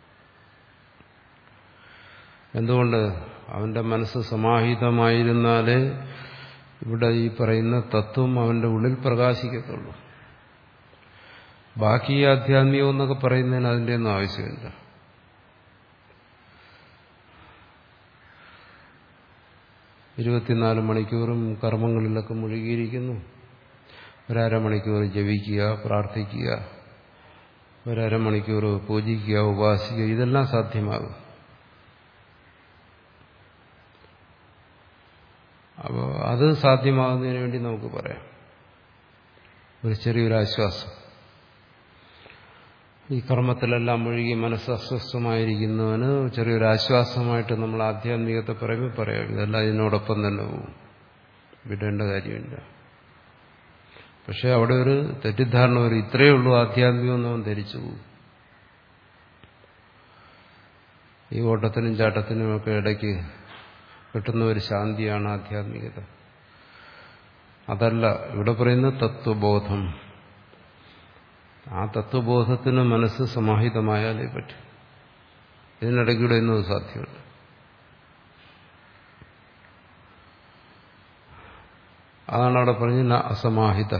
എന്തുകൊണ്ട് അവന്റെ മനസ്സ് സമാഹിതമായിരുന്നാലേ ഇവിടെ ഈ പറയുന്ന തത്വം അവന്റെ ഉള്ളിൽ പ്രകാശിക്കത്തുള്ളൂ ബാക്കി ഈ ആധ്യാത്മികം എന്നൊക്കെ പറയുന്നതിന് അതിൻ്റെ ഒന്നും ആവശ്യമില്ല ഇരുപത്തിനാല് മണിക്കൂറും കർമ്മങ്ങളിലൊക്കെ മുഴുകിയിരിക്കുന്നു ഒരമണിക്കൂർ ജപിക്കുക പ്രാർത്ഥിക്കുക ഒരമണിക്കൂർ പൂജിക്കുക ഉപാസിക്കുക ഇതെല്ലാം സാധ്യമാകും അപ്പോൾ അത് സാധ്യമാകുന്നതിന് വേണ്ടി നമുക്ക് പറയാം ഒരു ചെറിയൊരു ആശ്വാസം ഈ കർമ്മത്തിലെല്ലാം മുഴുകി മനസ്സ് അസ്വസ്ഥമായിരിക്കുന്നവന് ചെറിയൊരു ആശ്വാസമായിട്ട് നമ്മൾ ആധ്യാത്മികത്തെ പറയുമ്പോൾ പറയാം ഇതെല്ലാം ഇതിനോടൊപ്പം തന്നെ പോകും വിടേണ്ട കാര്യമില്ല പക്ഷെ അവിടെ ഒരു തെറ്റിദ്ധാരണ ഒരു ഇത്രയേ ഉള്ളൂ ആധ്യാത്മികം എന്നവൻ ധരിച്ചു പോകും ഈ ഓട്ടത്തിനും ചാട്ടത്തിനും ഒക്കെ ഇടയ്ക്ക് കിട്ടുന്ന ഒരു ശാന്തിയാണ് ആധ്യാത്മികത അതല്ല ഇവിടെ പറയുന്ന തത്വബോധം ആ തത്വബോധത്തിന് മനസ്സ് സമാഹിതമായാലേ പറ്റും ഇതിനിടയ്ക്കൂടെ ഒന്നും സാധ്യമല്ല അതാണ് അവിടെ പറഞ്ഞ ന അസമാഹിത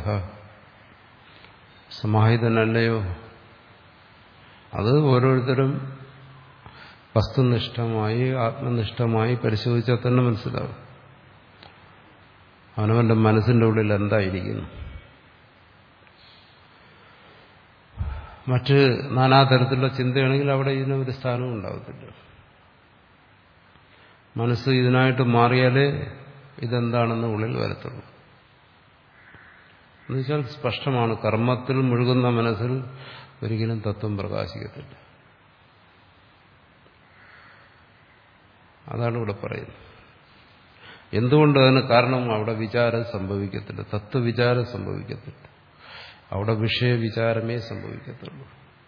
സമാഹിതനല്ലയോ അത് ഓരോരുത്തരും വസ്തുനിഷ്ഠമായി ആത്മനിഷ്ഠമായി പരിശോധിച്ചാൽ തന്നെ മനസ്സിലാവും അവനവന്റെ മനസ്സിന്റെ ഉള്ളിൽ എന്തായിരിക്കുന്നു മറ്റ് നാനാതരത്തിലുള്ള ചിന്തയാണെങ്കിൽ അവിടെ ഇതിന് ഒരു സ്ഥാനവും ഉണ്ടാകത്തില്ല മനസ്സ് ഇതിനായിട്ട് മാറിയാലേ ഇതെന്താണെന്ന് ഉള്ളിൽ വരത്തുള്ളൂ എന്നുവെച്ചാൽ സ്പഷ്ടമാണ് കർമ്മത്തിൽ മുഴുകുന്ന മനസ്സിൽ ഒരിക്കലും തത്വം പ്രകാശിക്കത്തില്ല അതാണ് ഇവിടെ പറയുന്നത് എന്തുകൊണ്ട് അതിന് കാരണം അവിടെ വിചാരം സംഭവിക്കത്തില്ല തത്വവിചാരം സംഭവിക്കത്തില്ല അവിടെ വിഷയവിചാരമേ സംഭവിക്കത്തുള്ളൂ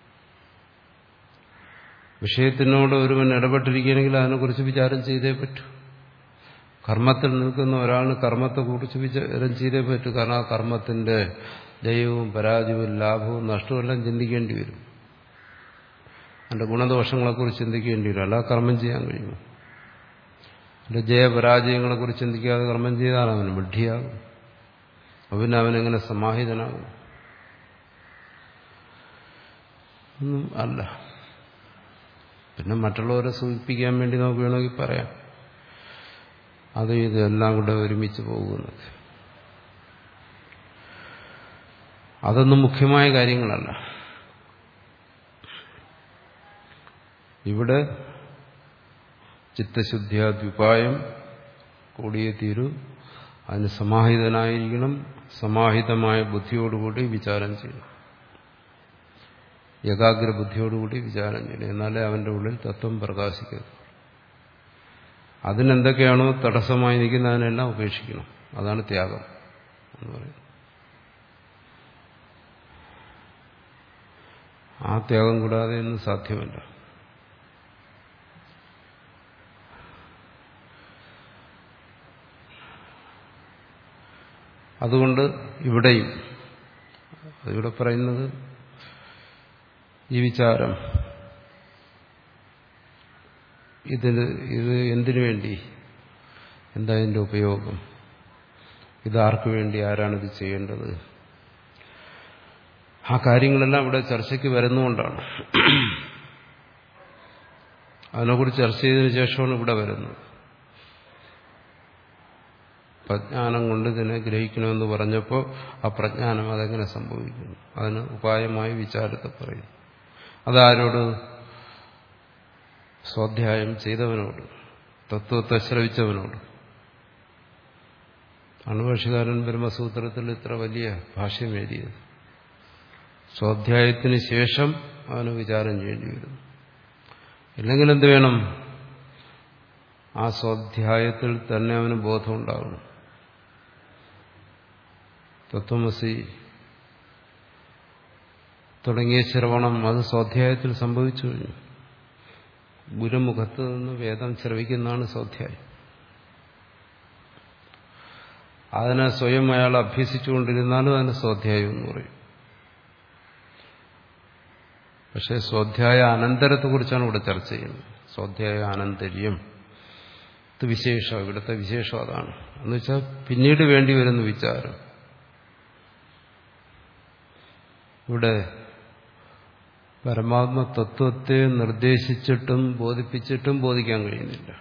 വിഷയത്തിനോട് ഒരുവൻ ഇടപെട്ടിരിക്കുകയാണെങ്കിൽ അതിനെക്കുറിച്ച് വിചാരം ചെയ്തേ പറ്റൂ കർമ്മത്തിൽ നിൽക്കുന്ന ഒരാളിന് കർമ്മത്തെക്കുറിച്ച് വിചാരം ചെയ്തേ പറ്റൂ കാരണം ആ കർമ്മത്തിന്റെ ജയവും പരാജയവും ലാഭവും നഷ്ടവും എല്ലാം ചിന്തിക്കേണ്ടി വരും അതിന്റെ ഗുണദോഷങ്ങളെക്കുറിച്ച് ചിന്തിക്കേണ്ടി വരും അല്ല കർമ്മം ചെയ്യാൻ കഴിയുമോ അതിന്റെ ജയപരാജയങ്ങളെക്കുറിച്ച് ചിന്തിക്കാതെ കർമ്മം ചെയ്താൽ അവന് വിഡ്ഢിയാകും അപ്പം പിന്നെ അവനെങ്ങനെ സമാഹിതനാകും ഒന്നും അല്ല പിന്നെ മറ്റുള്ളവരെ സൂചിപ്പിക്കാൻ വേണ്ടി നമുക്ക് വേണമെങ്കിൽ പറയാം അത് ഇതെല്ലാം കൂടെ ഒരുമിച്ച് പോകുന്നത് അതൊന്നും മുഖ്യമായ കാര്യങ്ങളല്ല ഇവിടെ ചിത്തശുദ്ധ്യാദ്യുപായം കൂടിയേ തീരൂ അതിന് സമാഹിതനായിരിക്കണം സമാഹിതമായ ബുദ്ധിയോടുകൂടി വിചാരം ചെയ്യണം ഏകാഗ്ര ബുദ്ധിയോടുകൂടി വിചാരം ചെയ്യണം എന്നാലേ അവന്റെ ഉള്ളിൽ തത്വം പ്രകാശിക്കരുത് അതിനെന്തൊക്കെയാണോ തടസ്സമായി നിൽക്കുന്ന അതിനെല്ലാം ഉപേക്ഷിക്കണം അതാണ് ത്യാഗം എന്ന് പറയുന്നത് ആ ത്യാഗം കൂടാതെ ഒന്നും സാധ്യമല്ല അതുകൊണ്ട് ഇവിടെയും ഇവിടെ പറയുന്നത് ഈ വിചാരം ഇതിന് ഇത് എന്തിനു വേണ്ടി എന്താ ഇതിന്റെ ഉപയോഗം ഇതാർക്കു വേണ്ടി ആരാണിത് ചെയ്യേണ്ടത് ആ കാര്യങ്ങളെല്ലാം ഇവിടെ ചർച്ചയ്ക്ക് വരുന്നുകൊണ്ടാണ് അതിനെക്കുറിച്ച് ചർച്ച ചെയ്തതിനു ശേഷമാണ് ഇവിടെ വരുന്നത് പ്രജ്ഞാനം കൊണ്ട് ഇതിനെ ഗ്രഹിക്കണമെന്ന് പറഞ്ഞപ്പോൾ ആ പ്രജ്ഞാനം അതെങ്ങനെ സംഭവിക്കുന്നു അതിന് ഉപായമായി വിചാരത്തെ പറയും അതാരോട് സ്വാധ്യായം ചെയ്തവനോട് തത്വത്തെ ശ്രവിച്ചവനോട് അണുഭാഷകാരൻ ബ്രഹ്മസൂത്രത്തിൽ ഇത്ര വലിയ ഭാഷ്യം എഴുതിയത് സ്വാധ്യായത്തിന് ശേഷം അവന് വിചാരം ചെയ്യേണ്ടി വരുന്നു ഇല്ലെങ്കിൽ എന്ത് വേണം ആ സ്വാധ്യായത്തിൽ തന്നെ അവന് ബോധമുണ്ടാകണം തത്വമസി തുടങ്ങിയ ശ്രവണം അത് സ്വാധ്യായത്തിൽ സംഭവിച്ചു കഴിഞ്ഞു ഗുരുമുഖത്ത് നിന്ന് വേദം ശ്രവിക്കുന്നതാണ് സ്വാധ്യായം അതിനെ സ്വയം അയാൾ അഭ്യസിച്ചുകൊണ്ടിരുന്നാലും അതിന് സ്വാധ്യായം എന്ന് പറയും പക്ഷെ സ്വാധ്യായ അനന്തരത്തെക്കുറിച്ചാണ് ഇവിടെ ചർച്ച ചെയ്യുന്നത് സ്വാധ്യായ അനന്തര്യം ഇത് വിശേഷം ഇവിടുത്തെ വിശേഷം അതാണ് എന്ന് വെച്ചാൽ പിന്നീട് വേണ്ടി വരുന്ന വിചാരം ഇവിടെ പരമാത്മ തത്വത്തെ നിർദ്ദേശിച്ചിട്ടും ബോധിപ്പിച്ചിട്ടും ബോധിക്കാൻ കഴിയുന്നില്ല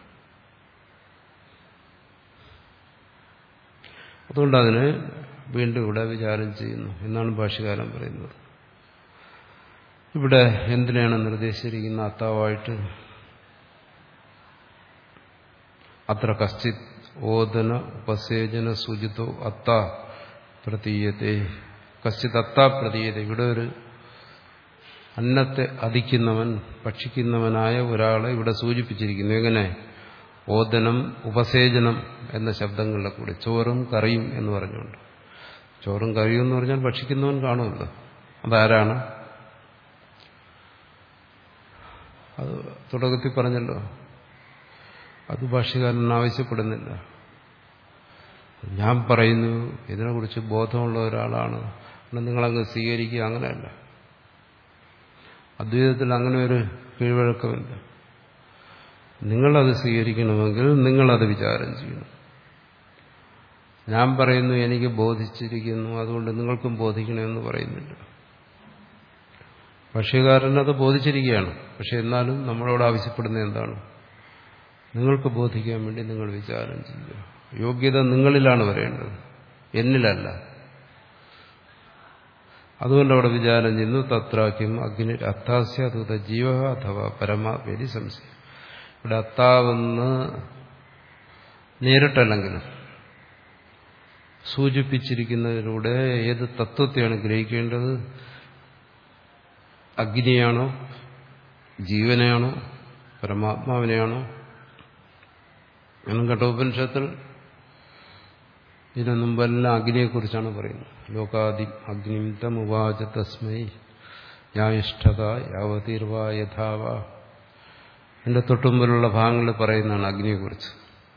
അതുകൊണ്ട് അതിന് വീണ്ടും ഇവിടെ വിചാരം ചെയ്യുന്നു എന്നാണ് ഭാഷകാലം പറയുന്നത് ഇവിടെ എന്തിനാണ് നിർദ്ദേശിച്ചിരിക്കുന്ന അത്താവായിട്ട് അത്ര കശ്ചിത് ഓദന ഉപസേചന സൂചിതോ അത്ത പ്രതീയത്തെ കശ്ചിത് അത്ത പ്രതീയത ഇവിടെ ഒരു അന്നത്തെ അധിക്കുന്നവൻ ഭക്ഷിക്കുന്നവനായ ഒരാളെ ഇവിടെ സൂചിപ്പിച്ചിരിക്കുന്നു എങ്ങനെ ഓദനം ഉപസേചനം എന്ന ശബ്ദങ്ങളുടെ കൂടെ ചോറും കറിയും എന്ന് പറഞ്ഞുകൊണ്ട് ചോറും കറിയും എന്ന് പറഞ്ഞാൽ ഭക്ഷിക്കുന്നവൻ കാണുമല്ലോ അതാരാണ് അത് തുടക്കത്തിൽ പറഞ്ഞല്ലോ അത് ഭാഷ്യകാരൻ ആവശ്യപ്പെടുന്നില്ല ഞാൻ പറയുന്നു ഇതിനെക്കുറിച്ച് ബോധമുള്ള ഒരാളാണ് നിങ്ങളങ്ങ് സ്വീകരിക്കുക അങ്ങനെയല്ല അദ്വൈതത്തിൽ അങ്ങനെ ഒരു കീഴ്വഴക്കമില്ല നിങ്ങളത് സ്വീകരിക്കണമെങ്കിൽ നിങ്ങളത് വിചാരം ചെയ്യണം ഞാൻ പറയുന്നു എനിക്ക് ബോധിച്ചിരിക്കുന്നു അതുകൊണ്ട് നിങ്ങൾക്കും ബോധിക്കണമെന്ന് പറയുന്നില്ല ഭക്ഷ്യകാരൻ അത് ബോധിച്ചിരിക്കുകയാണ് പക്ഷെ എന്നാലും നമ്മളോട് ആവശ്യപ്പെടുന്ന എന്താണ് നിങ്ങൾക്ക് ബോധിക്കാൻ വേണ്ടി നിങ്ങൾ വിചാരം ചെയ്യുക യോഗ്യത നിങ്ങളിലാണ് വരേണ്ടത് എന്നിലല്ല അതുകൊണ്ട് അവിടെ വിചാരം ചെയ്യുന്നു തത്രാക്യം അഗ്നി അത്താസ്യ അതുത ജീവ അഥവാ പരമാത്മേരി സംശയം ഇവിടെ അത്താവെന്ന് നേരിട്ടല്ലെങ്കിലും സൂചിപ്പിച്ചിരിക്കുന്നതിലൂടെ ഏത് തത്വത്തെയാണ് ഗ്രഹിക്കേണ്ടത് അഗ്നിയാണോ ജീവനെയാണോ പരമാത്മാവിനെയാണോ എന്നും കഠോപനിഷത്തിൽ ഇതിനു മുമ്പെല്ലാം അഗ്നിയെക്കുറിച്ചാണ് പറയുന്നത് ലോകാദി അഗ്നിമിതം ഉവാച തസ്മൈ യായിഷ്ഠത യാവതീർവ യഥാവ എന്റെ തൊട്ടുമുമ്പിലുള്ള ഭാഗങ്ങളിൽ പറയുന്നതാണ് അഗ്നിയെക്കുറിച്ച്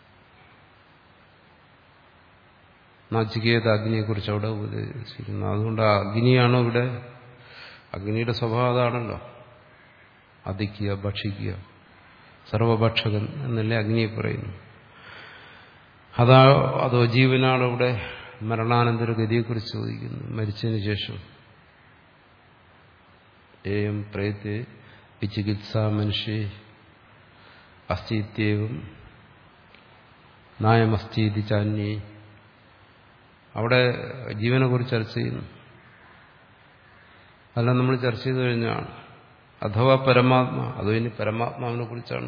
നാച്ചികേത അഗ്നിയെക്കുറിച്ച് അവിടെ ഉപദേശിക്കുന്നു അതുകൊണ്ട് ആ അഗ്നിയാണോ ഇവിടെ അഗ്നിയുടെ സ്വഭാവം അതാണല്ലോ അധിക്കുക ഭക്ഷിക്കുക സർവഭക്ഷകൻ എന്നല്ലേ അഗ്നിയെ പറയുന്നു അതാ അതോ ജീവനാണ് ഇവിടെ മരണാനന്തര ഗതിയെക്കുറിച്ച് ചോദിക്കുന്നു മരിച്ചതിന് ശേഷം ഏയം പ്രയത്തെ വിചികിത്സ മനുഷ്യ അസ്ഥിത്യേവും നായമസ്ഥീതി ചാന്യേ അവിടെ ജീവനെ കുറിച്ച് ചർച്ച ചെയ്യുന്നു അതെല്ലാം നമ്മൾ ചർച്ച ചെയ്തു കഴിഞ്ഞാണ് അഥവാ പരമാത്മാ അതോ ഇനി പരമാത്മാവിനെ കുറിച്ചാണ്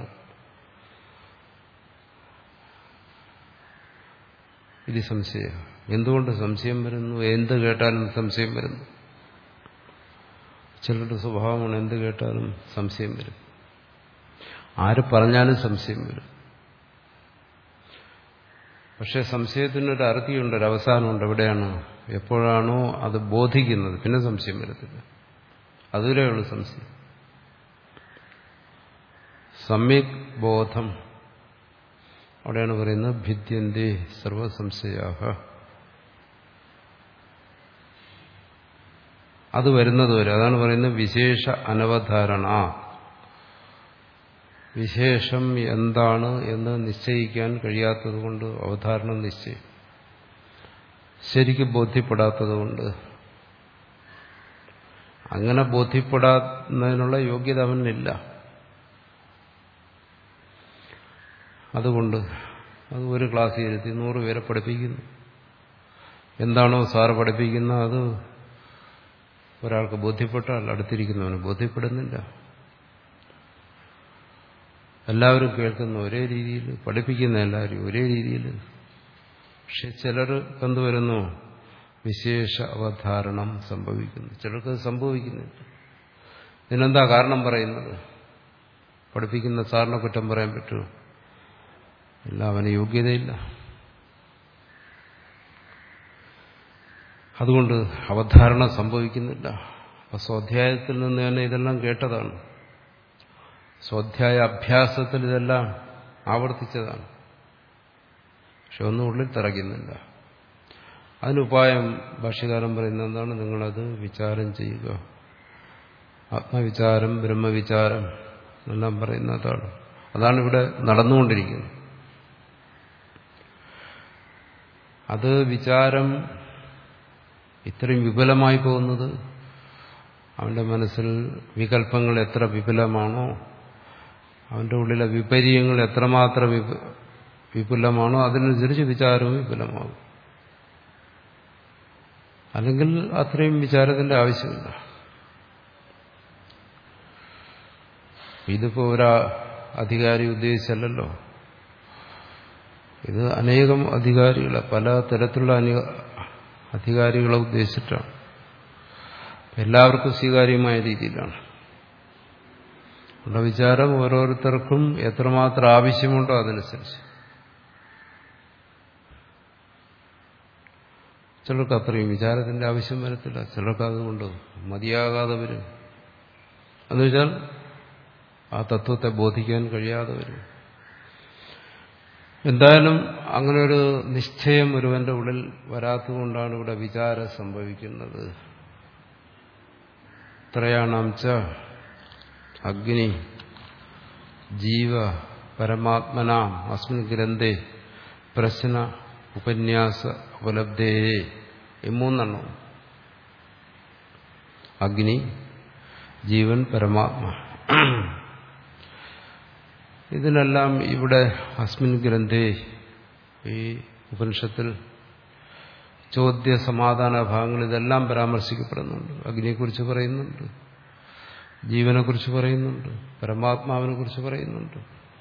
ഇത് സംശയ എന്തുകൊണ്ട് സംശയം വരുന്നു എന്ത് കേട്ടാലും സംശയം വരുന്നു ചിലരുടെ സ്വഭാവമാണ് എന്ത് കേട്ടാലും സംശയം വരും ആര് പറഞ്ഞാലും സംശയം വരും പക്ഷെ സംശയത്തിനൊരു അറുതിയുണ്ട് ഒരു അവസാനമുണ്ട് എവിടെയാണ് എപ്പോഴാണോ അത് ബോധിക്കുന്നത് പിന്നെ സംശയം വരത്തില്ല അതുവരെയുള്ളൂ സംശയം സമ്യക് ബോധം അവിടെയാണ് പറയുന്നത് ഭിദ്യന്തേ സർവസംശയാഹ അത് വരുന്നതുവരെ അതാണ് പറയുന്നത് വിശേഷ അനവധാരണ വിശേഷം എന്താണ് എന്ന് നിശ്ചയിക്കാൻ കഴിയാത്തതുകൊണ്ട് അവധാരണം നിശ്ചയം ശരിക്കും ബോധ്യപ്പെടാത്തതുകൊണ്ട് അങ്ങനെ ബോധ്യപ്പെടാന്നതിനുള്ള യോഗ്യത അവനില്ല അതുകൊണ്ട് അത് ഒരു ക്ലാസ് ഇരുത്തി നൂറ് പേരെ പഠിപ്പിക്കുന്നു എന്താണോ സാറ് പഠിപ്പിക്കുന്ന അത് ഒരാൾക്ക് ബോധ്യപ്പെട്ടാൽ അടുത്തിരിക്കുന്നവന് ബോധ്യപ്പെടുന്നില്ല എല്ലാവരും കേൾക്കുന്ന ഒരേ രീതിയിൽ പഠിപ്പിക്കുന്ന എല്ലാവരും ഒരേ രീതിയിൽ പക്ഷെ ചിലർ എന്തുവരുന്നു വിശേഷ അവധാരണം സംഭവിക്കുന്നു ചിലർക്ക് സംഭവിക്കുന്നില്ല ഇതിനെന്താ കാരണം പറയുന്നത് പഠിപ്പിക്കുന്ന സാറിനെ കുറ്റം പറയാൻ പറ്റുമോ ഇല്ല അവന് യോഗ്യതയില്ല അതുകൊണ്ട് അവധാരണ സംഭവിക്കുന്നില്ല അപ്പൊ സ്വാധ്യായത്തിൽ നിന്ന് തന്നെ ഇതെല്ലാം കേട്ടതാണ് സ്വാധ്യായ അഭ്യാസത്തിൽ ഇതെല്ലാം ആവർത്തിച്ചതാണ് പക്ഷെ ഒന്നും ഉള്ളിൽ തിറയ്ക്കുന്നില്ല അതിനുപായം ഭാഷ്യകാലം പറയുന്നത് എന്താണ് നിങ്ങളത് വിചാരം ചെയ്യുക ആത്മവിചാരം ബ്രഹ്മവിചാരം എന്നെല്ലാം പറയുന്ന അതാണ് അതാണ് ഇവിടെ നടന്നുകൊണ്ടിരിക്കുന്നത് അത് വിചാരം ഇത്രയും വിപുലമായി പോകുന്നത് അവന്റെ മനസ്സിൽ വികല്പങ്ങൾ എത്ര വിപുലമാണോ അവന്റെ ഉള്ളിലെ വിപര്യങ്ങൾ എത്രമാത്രം വിപുലമാണോ അതിനനുസരിച്ച് വിചാരവും വിപുലമാകും അല്ലെങ്കിൽ അത്രയും വിചാരത്തിന്റെ ആവശ്യമില്ല ഇതിപ്പോ ഒരാ അധികാരി ഉദ്ദേശിച്ചല്ലോ ഇത് അനേകം അധികാരികളെ പല തരത്തിലുള്ള അനി- അധികാരികളെ ഉദ്ദേശിച്ചിട്ടാണ് എല്ലാവർക്കും സ്വീകാര്യമായ രീതിയിലാണ് ഉള്ള വിചാരം ഓരോരുത്തർക്കും എത്രമാത്രം ആവശ്യമുണ്ടോ അതനുസരിച്ച് ചിലർക്ക് അത്രയും വിചാരത്തിന്റെ ആവശ്യം വരത്തില്ല ചിലർക്ക് അതുകൊണ്ട് മതിയാകാതെ വരും എന്നുവെച്ചാൽ ആ തത്വത്തെ ബോധിക്കാൻ കഴിയാതെ വരും എന്തായാലും അങ്ങനെ ഒരു നിശ്ചയം ഒരുവന്റെ ഉള്ളിൽ വരാത്തതുകൊണ്ടാണ് ഇവിടെ വിചാരം സംഭവിക്കുന്നത് ത്രയാണാം ച അഗ്നി ജീവ പരമാത്മനാം അസ്മിൻ ഗ്രന്ഥേ പ്രശ്ന ഉപന്യാസ ഉപലബ്ധേ ഈ മൂന്നെണ്ണം അഗ്നി ജീവൻ പരമാത്മ ഇതിനെല്ലാം ഇവിടെ അസ്മിൻ ഗ്രന്ഥേ ഈ ഉപനിഷത്തിൽ ചോദ്യ സമാധാന ഭാഗങ്ങൾ ഇതെല്ലാം പരാമർശിക്കപ്പെടുന്നുണ്ട് അഗ്നിയെക്കുറിച്ച് പറയുന്നുണ്ട് ജീവനെക്കുറിച്ച് പറയുന്നുണ്ട് പരമാത്മാവിനെ കുറിച്ച് പറയുന്നുണ്ട്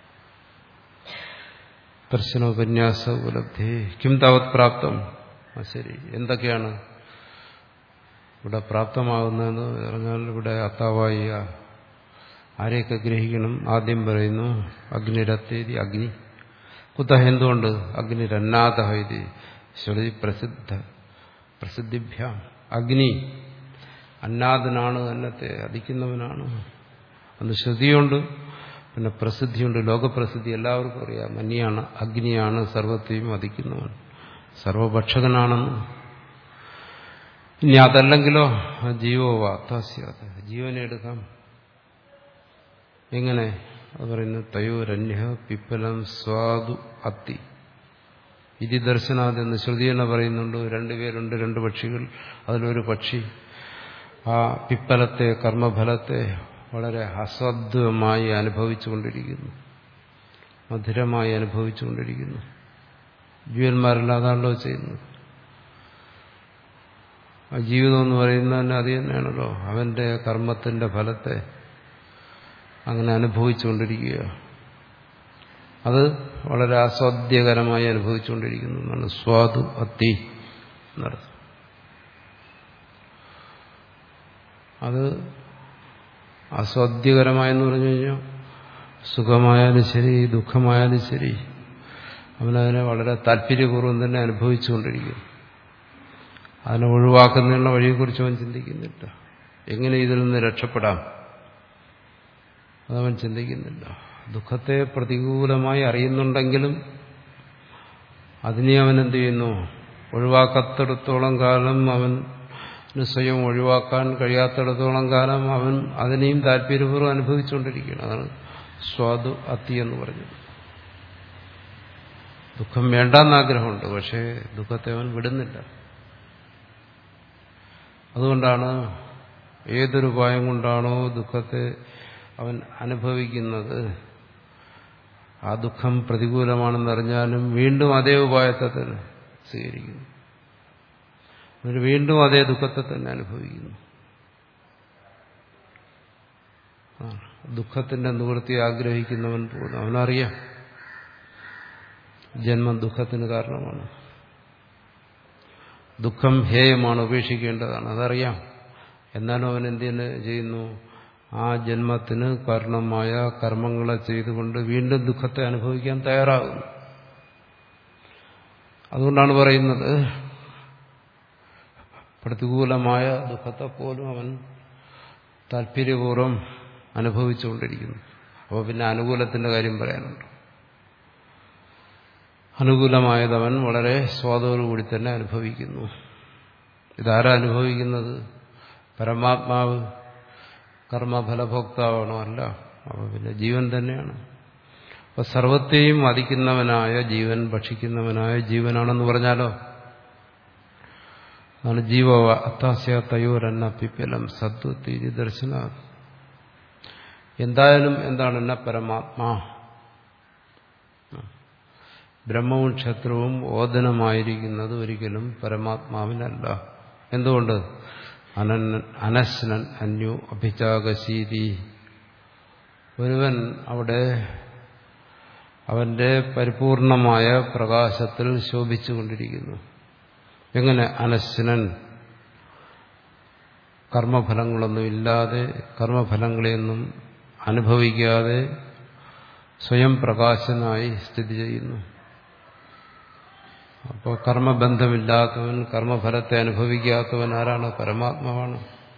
ദർശനോപന്യാസ ഉപലബ്ധി കിം താവത് പ്രാപ്തം ആ ശരി എന്തൊക്കെയാണ് ഇവിടെ പ്രാപ്തമാകുന്നതെന്ന് പറഞ്ഞാൽ ഇവിടെ അത്താവായ ആരെയൊക്കെ ഗ്രഹിക്കണം ആദ്യം പറയുന്നു അഗ്നിരത്തേതി അഗ്നി കുത്തഹ എന്തുകൊണ്ട് അഗ്നിരന്നാഥ ഇത് ശ്രുതി പ്രസിദ്ധ പ്രസിദ്ധിഭ്യാം അഗ്നി അന്നാഥനാണ് അന്നത്തെ അധിക്കുന്നവനാണ് അന്ന് ശ്രുതിയുണ്ട് പിന്നെ പ്രസിദ്ധിയുണ്ട് ലോകപ്രസിദ്ധി എല്ലാവർക്കും അറിയാം മഞ്ഞയാണ് അഗ്നിയാണ് സർവത്തെയും അധിക്കുന്നവൻ സർവഭക്ഷകനാണെന്ന് ഇനി അതല്ലെങ്കിലോ ജീവോ വാത്താസ്യാത ജീവനെ എടുക്കാം എങ്ങനെ അത് പറയുന്നു തയോരന്യ പിപ്പലം സ്വാദു അത്തി ഇതി ദർശനാഥ് എന്ന് ശ്രുതി എന്ന് പറയുന്നുണ്ട് രണ്ടുപേരുണ്ട് രണ്ട് പക്ഷികൾ അതിലൊരു പക്ഷി ആ പിപ്പലത്തെ കർമ്മഫലത്തെ വളരെ അസാധ്യമായി അനുഭവിച്ചുകൊണ്ടിരിക്കുന്നു മധുരമായി അനുഭവിച്ചുകൊണ്ടിരിക്കുന്നു ജീവന്മാരെല്ലാം അതാണല്ലോ ചെയ്യുന്നത് ആ ജീവിതം എന്ന് പറയുന്നത് തന്നെ അത് തന്നെയാണല്ലോ അവന്റെ കർമ്മത്തിന്റെ ഫലത്തെ അങ്ങനെ അനുഭവിച്ചുകൊണ്ടിരിക്കുക അത് വളരെ ആസ്വാദ്യകരമായി അനുഭവിച്ചുകൊണ്ടിരിക്കുന്നു എന്നാണ് സ്വാദു അത്തി എന്നർത്ഥം അത് ആസ്വാദ്യകരമായെന്ന് പറഞ്ഞു കഴിഞ്ഞാൽ സുഖമായാലും ശരി ദുഃഖമായാലും ശരി അവനതിനെ വളരെ താല്പര്യപൂർവ്വം തന്നെ അനുഭവിച്ചുകൊണ്ടിരിക്കുന്നു അതിനെ ഒഴിവാക്കുന്നതിനുള്ള വഴിയെക്കുറിച്ച് അവൻ ചിന്തിക്കുന്നില്ല എങ്ങനെ ഇതിൽ നിന്ന് രക്ഷപ്പെടാം അതവൻ ചിന്തിക്കുന്നില്ല ദുഃഖത്തെ പ്രതികൂലമായി അറിയുന്നുണ്ടെങ്കിലും അതിനെ അവൻ എന്ത് ചെയ്യുന്നു ഒഴിവാക്കത്തിടത്തോളം കാലം അവൻ സ്വയം ഒഴിവാക്കാൻ കഴിയാത്തിടത്തോളം കാലം അവൻ അതിനെയും താല്പര്യപൂർവ്വം അനുഭവിച്ചുകൊണ്ടിരിക്കുകയാണ് അതാണ് സ്വാദു അത്തി എന്ന് പറഞ്ഞത് ദുഃഖം വേണ്ടാന്നാഗ്രഹമുണ്ട് പക്ഷേ ദുഃഖത്തെ അവൻ വിടുന്നില്ല അതുകൊണ്ടാണ് ഏതൊരു ഉപായം കൊണ്ടാണോ ദുഃഖത്തെ അവൻ അനുഭവിക്കുന്നത് ആ ദുഃഖം പ്രതികൂലമാണെന്നറിഞ്ഞാലും വീണ്ടും അതേ ഉപായത്തെ തന്നെ സ്വീകരിക്കുന്നു എന്നിട്ട് വീണ്ടും അതേ ദുഃഖത്തെ തന്നെ അനുഭവിക്കുന്നു ദുഃഖത്തിന്റെ നിവൃത്തി ആഗ്രഹിക്കുന്നവൻ പോലും അവനറിയാം ജന്മം ദുഃഖത്തിന് കാരണമാണ് ദുഃഖം ഹേയമാണ് ഉപേക്ഷിക്കേണ്ടതാണ് അതറിയാം എന്നാലും അവൻ എന്തിന് ചെയ്യുന്നു ആ ജന്മത്തിന് കാരണമായ കർമ്മങ്ങളെ ചെയ്തുകൊണ്ട് വീണ്ടും ദുഃഖത്തെ അനുഭവിക്കാൻ തയ്യാറാകുന്നു അതുകൊണ്ടാണ് പറയുന്നത് പ്രതികൂലമായ ദുഃഖത്തെ പോലും അവൻ താല്പര്യപൂർവ്വം അനുഭവിച്ചുകൊണ്ടിരിക്കുന്നു അപ്പോൾ പിന്നെ അനുകൂലത്തിന്റെ കാര്യം പറയാനുണ്ട് അനുകൂലമായതവൻ വളരെ സ്വാദോടുകൂടി തന്നെ അനുഭവിക്കുന്നു ഇതാരാ അനുഭവിക്കുന്നത് പരമാത്മാവ് കർമ്മഫലഭോക്താവാണോ അല്ല അപ്പോൾ പിന്നെ ജീവൻ തന്നെയാണ് അപ്പോൾ സർവത്തെയും വധിക്കുന്നവനായ ജീവൻ ഭക്ഷിക്കുന്നവനായ ജീവനാണെന്ന് പറഞ്ഞാലോ അതാണ് ജീവ അത്താസ്യ തയോരന്ന പിപ്പലം സദ്വത്തീതി ദർശന എന്തായാലും എന്താണ് എന്ന പരമാത്മാ ബ്രഹ്മവും ക്ഷത്രവും ഓദനമായിരിക്കുന്നത് ഒരിക്കലും പരമാത്മാവിനല്ല എന്തുകൊണ്ട് അനൻ അനശ്നൻ അന്യു അഭിചാകശീതി ഒരുവൻ അവിടെ അവന്റെ പരിപൂർണമായ പ്രകാശത്തിൽ ശോഭിച്ചുകൊണ്ടിരിക്കുന്നു എങ്ങനെ അനശ്വനൻ കർമ്മഫലങ്ങളൊന്നും ഇല്ലാതെ കർമ്മഫലങ്ങളെയൊന്നും അനുഭവിക്കാതെ സ്വയം പ്രകാശനായി സ്ഥിതി ചെയ്യുന്നു അപ്പോൾ കർമ്മബന്ധമില്ലാത്തവൻ കർമ്മഫലത്തെ അനുഭവിക്കാത്തവൻ ആരാണ് പരമാത്മാവാണ്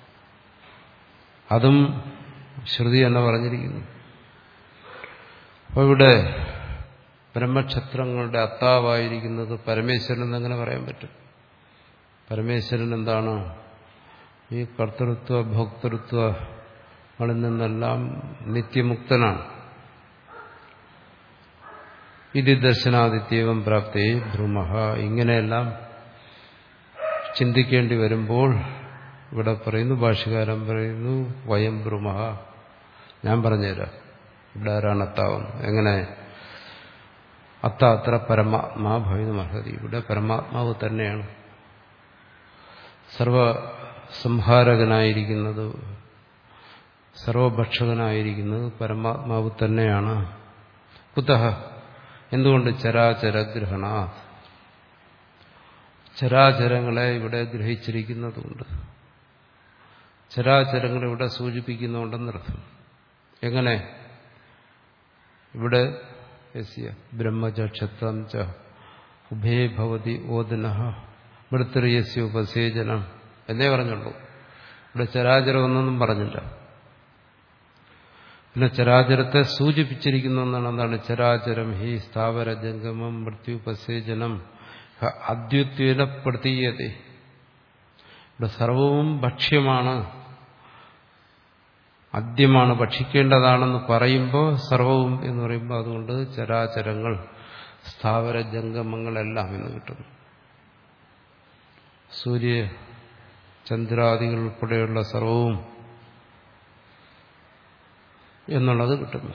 അതും ശ്രുതി എന്ന് പറഞ്ഞിരിക്കുന്നു അപ്പോൾ ഇവിടെ ബ്രഹ്മക്ഷത്രങ്ങളുടെ അത്താവായിരിക്കുന്നത് പരമേശ്വരൻ എന്നെങ്ങനെ പറയാൻ പറ്റും പരമേശ്വരൻ എന്താണ് ഈ കർത്തൃത്വ ഭോക്തൃത്വങ്ങളിൽ നിന്നെല്ലാം നിത്യമുക്തനാണ് ഇത് ദർശനാദിത്യവം പ്രാപ്തി ഭ്രൂമഹ ഇങ്ങനെയെല്ലാം ചിന്തിക്കേണ്ടി വരുമ്പോൾ ഇവിടെ പറയുന്നു ഭാഷകാരൻ പറയുന്നു വയം ഭ്രൂമഹ ഞാൻ പറഞ്ഞുതരാം ഇവിടെ ആരാണ് അത്താവുന്നു എങ്ങനെ അത്ത അത്ര പരമാത്മാ ഭവിതമർഹതി ഇവിടെ പരമാത്മാവ് തന്നെയാണ് സർവ സംഹാരകനായിരിക്കുന്നത് സർവഭക്ഷകനായിരിക്കുന്നത് പരമാത്മാവ് തന്നെയാണ് കുതഹ എന്തുകൊണ്ട് ചരാചരഗ്രഹണ ചരാചരങ്ങളെ ഇവിടെ ഗ്രഹിച്ചിരിക്കുന്നതുകൊണ്ട് ചരാചരങ്ങളെ ഇവിടെ സൂചിപ്പിക്കുന്നുണ്ടെന്നർത്ഥം എങ്ങനെ ഇവിടെ യസ്യ ബ്രഹ്മച ക്ഷത്രം ച ഉഭേ ഭവതി ഓദന മൃത്യുയസ്യ ഉപസേചനം എന്നേ പറഞ്ഞുള്ളൂ ഇവിടെ ചരാചരമൊന്നും പറഞ്ഞില്ല പിന്നെ ചരാചരത്തെ സൂചിപ്പിച്ചിരിക്കുന്നു എന്നാണ് എന്താണ് ചരാചരം ഹി സ്ഥാവര ജംഗമം മൃത്യുപസേചനം അദ്വിത്വേന പ്രതീയത ഇവിടെ സർവവും ഭക്ഷ്യമാണ് അദ്യമാണ് ഭക്ഷിക്കേണ്ടതാണെന്ന് പറയുമ്പോൾ സർവവും എന്ന് പറയുമ്പോൾ അതുകൊണ്ട് ചരാചരങ്ങൾ സ്ഥാവര ജംഗമങ്ങളെല്ലാം എന്ന് കിട്ടുന്നു സൂര്യ ചന്ദ്രാദികൾ ഉൾപ്പെടെയുള്ള സർവവും എന്നുള്ളത് കിട്ടുന്നു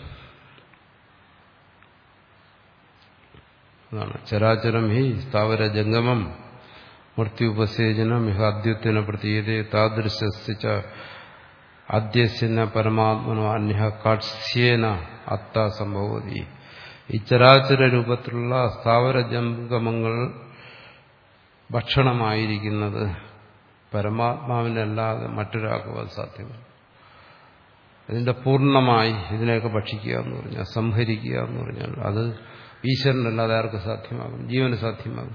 അതാണ് ചരാചരം ഹി സ്ഥാവര ജംഗമം മൃത്യുപസേചനം ഇഹ അദ്യുത്തിന പ്രതീയത താദൃശ്യ അദ്യസ്യന പരമാത്മനോ അന്യ കാട്സ്യേന അത്ത സംഭവതി ഈ ചരാചര രൂപത്തിലുള്ള സ്ഥാവര ജംഗമങ്ങൾ ഭക്ഷണമായിരിക്കുന്നത് പരമാത്മാവിനല്ലാതെ മറ്റൊരാൾക്ക് സാധ്യമല്ല ഇതിന്റെ പൂർണ്ണമായി ഇതിനെയൊക്കെ ഭക്ഷിക്കുക എന്ന് പറഞ്ഞാൽ സംഹരിക്കുക എന്ന് പറഞ്ഞാൽ അത് ഈശ്വരനല്ലാതെ ആർക്ക് സാധ്യമാകും ജീവന് സാധ്യമാകും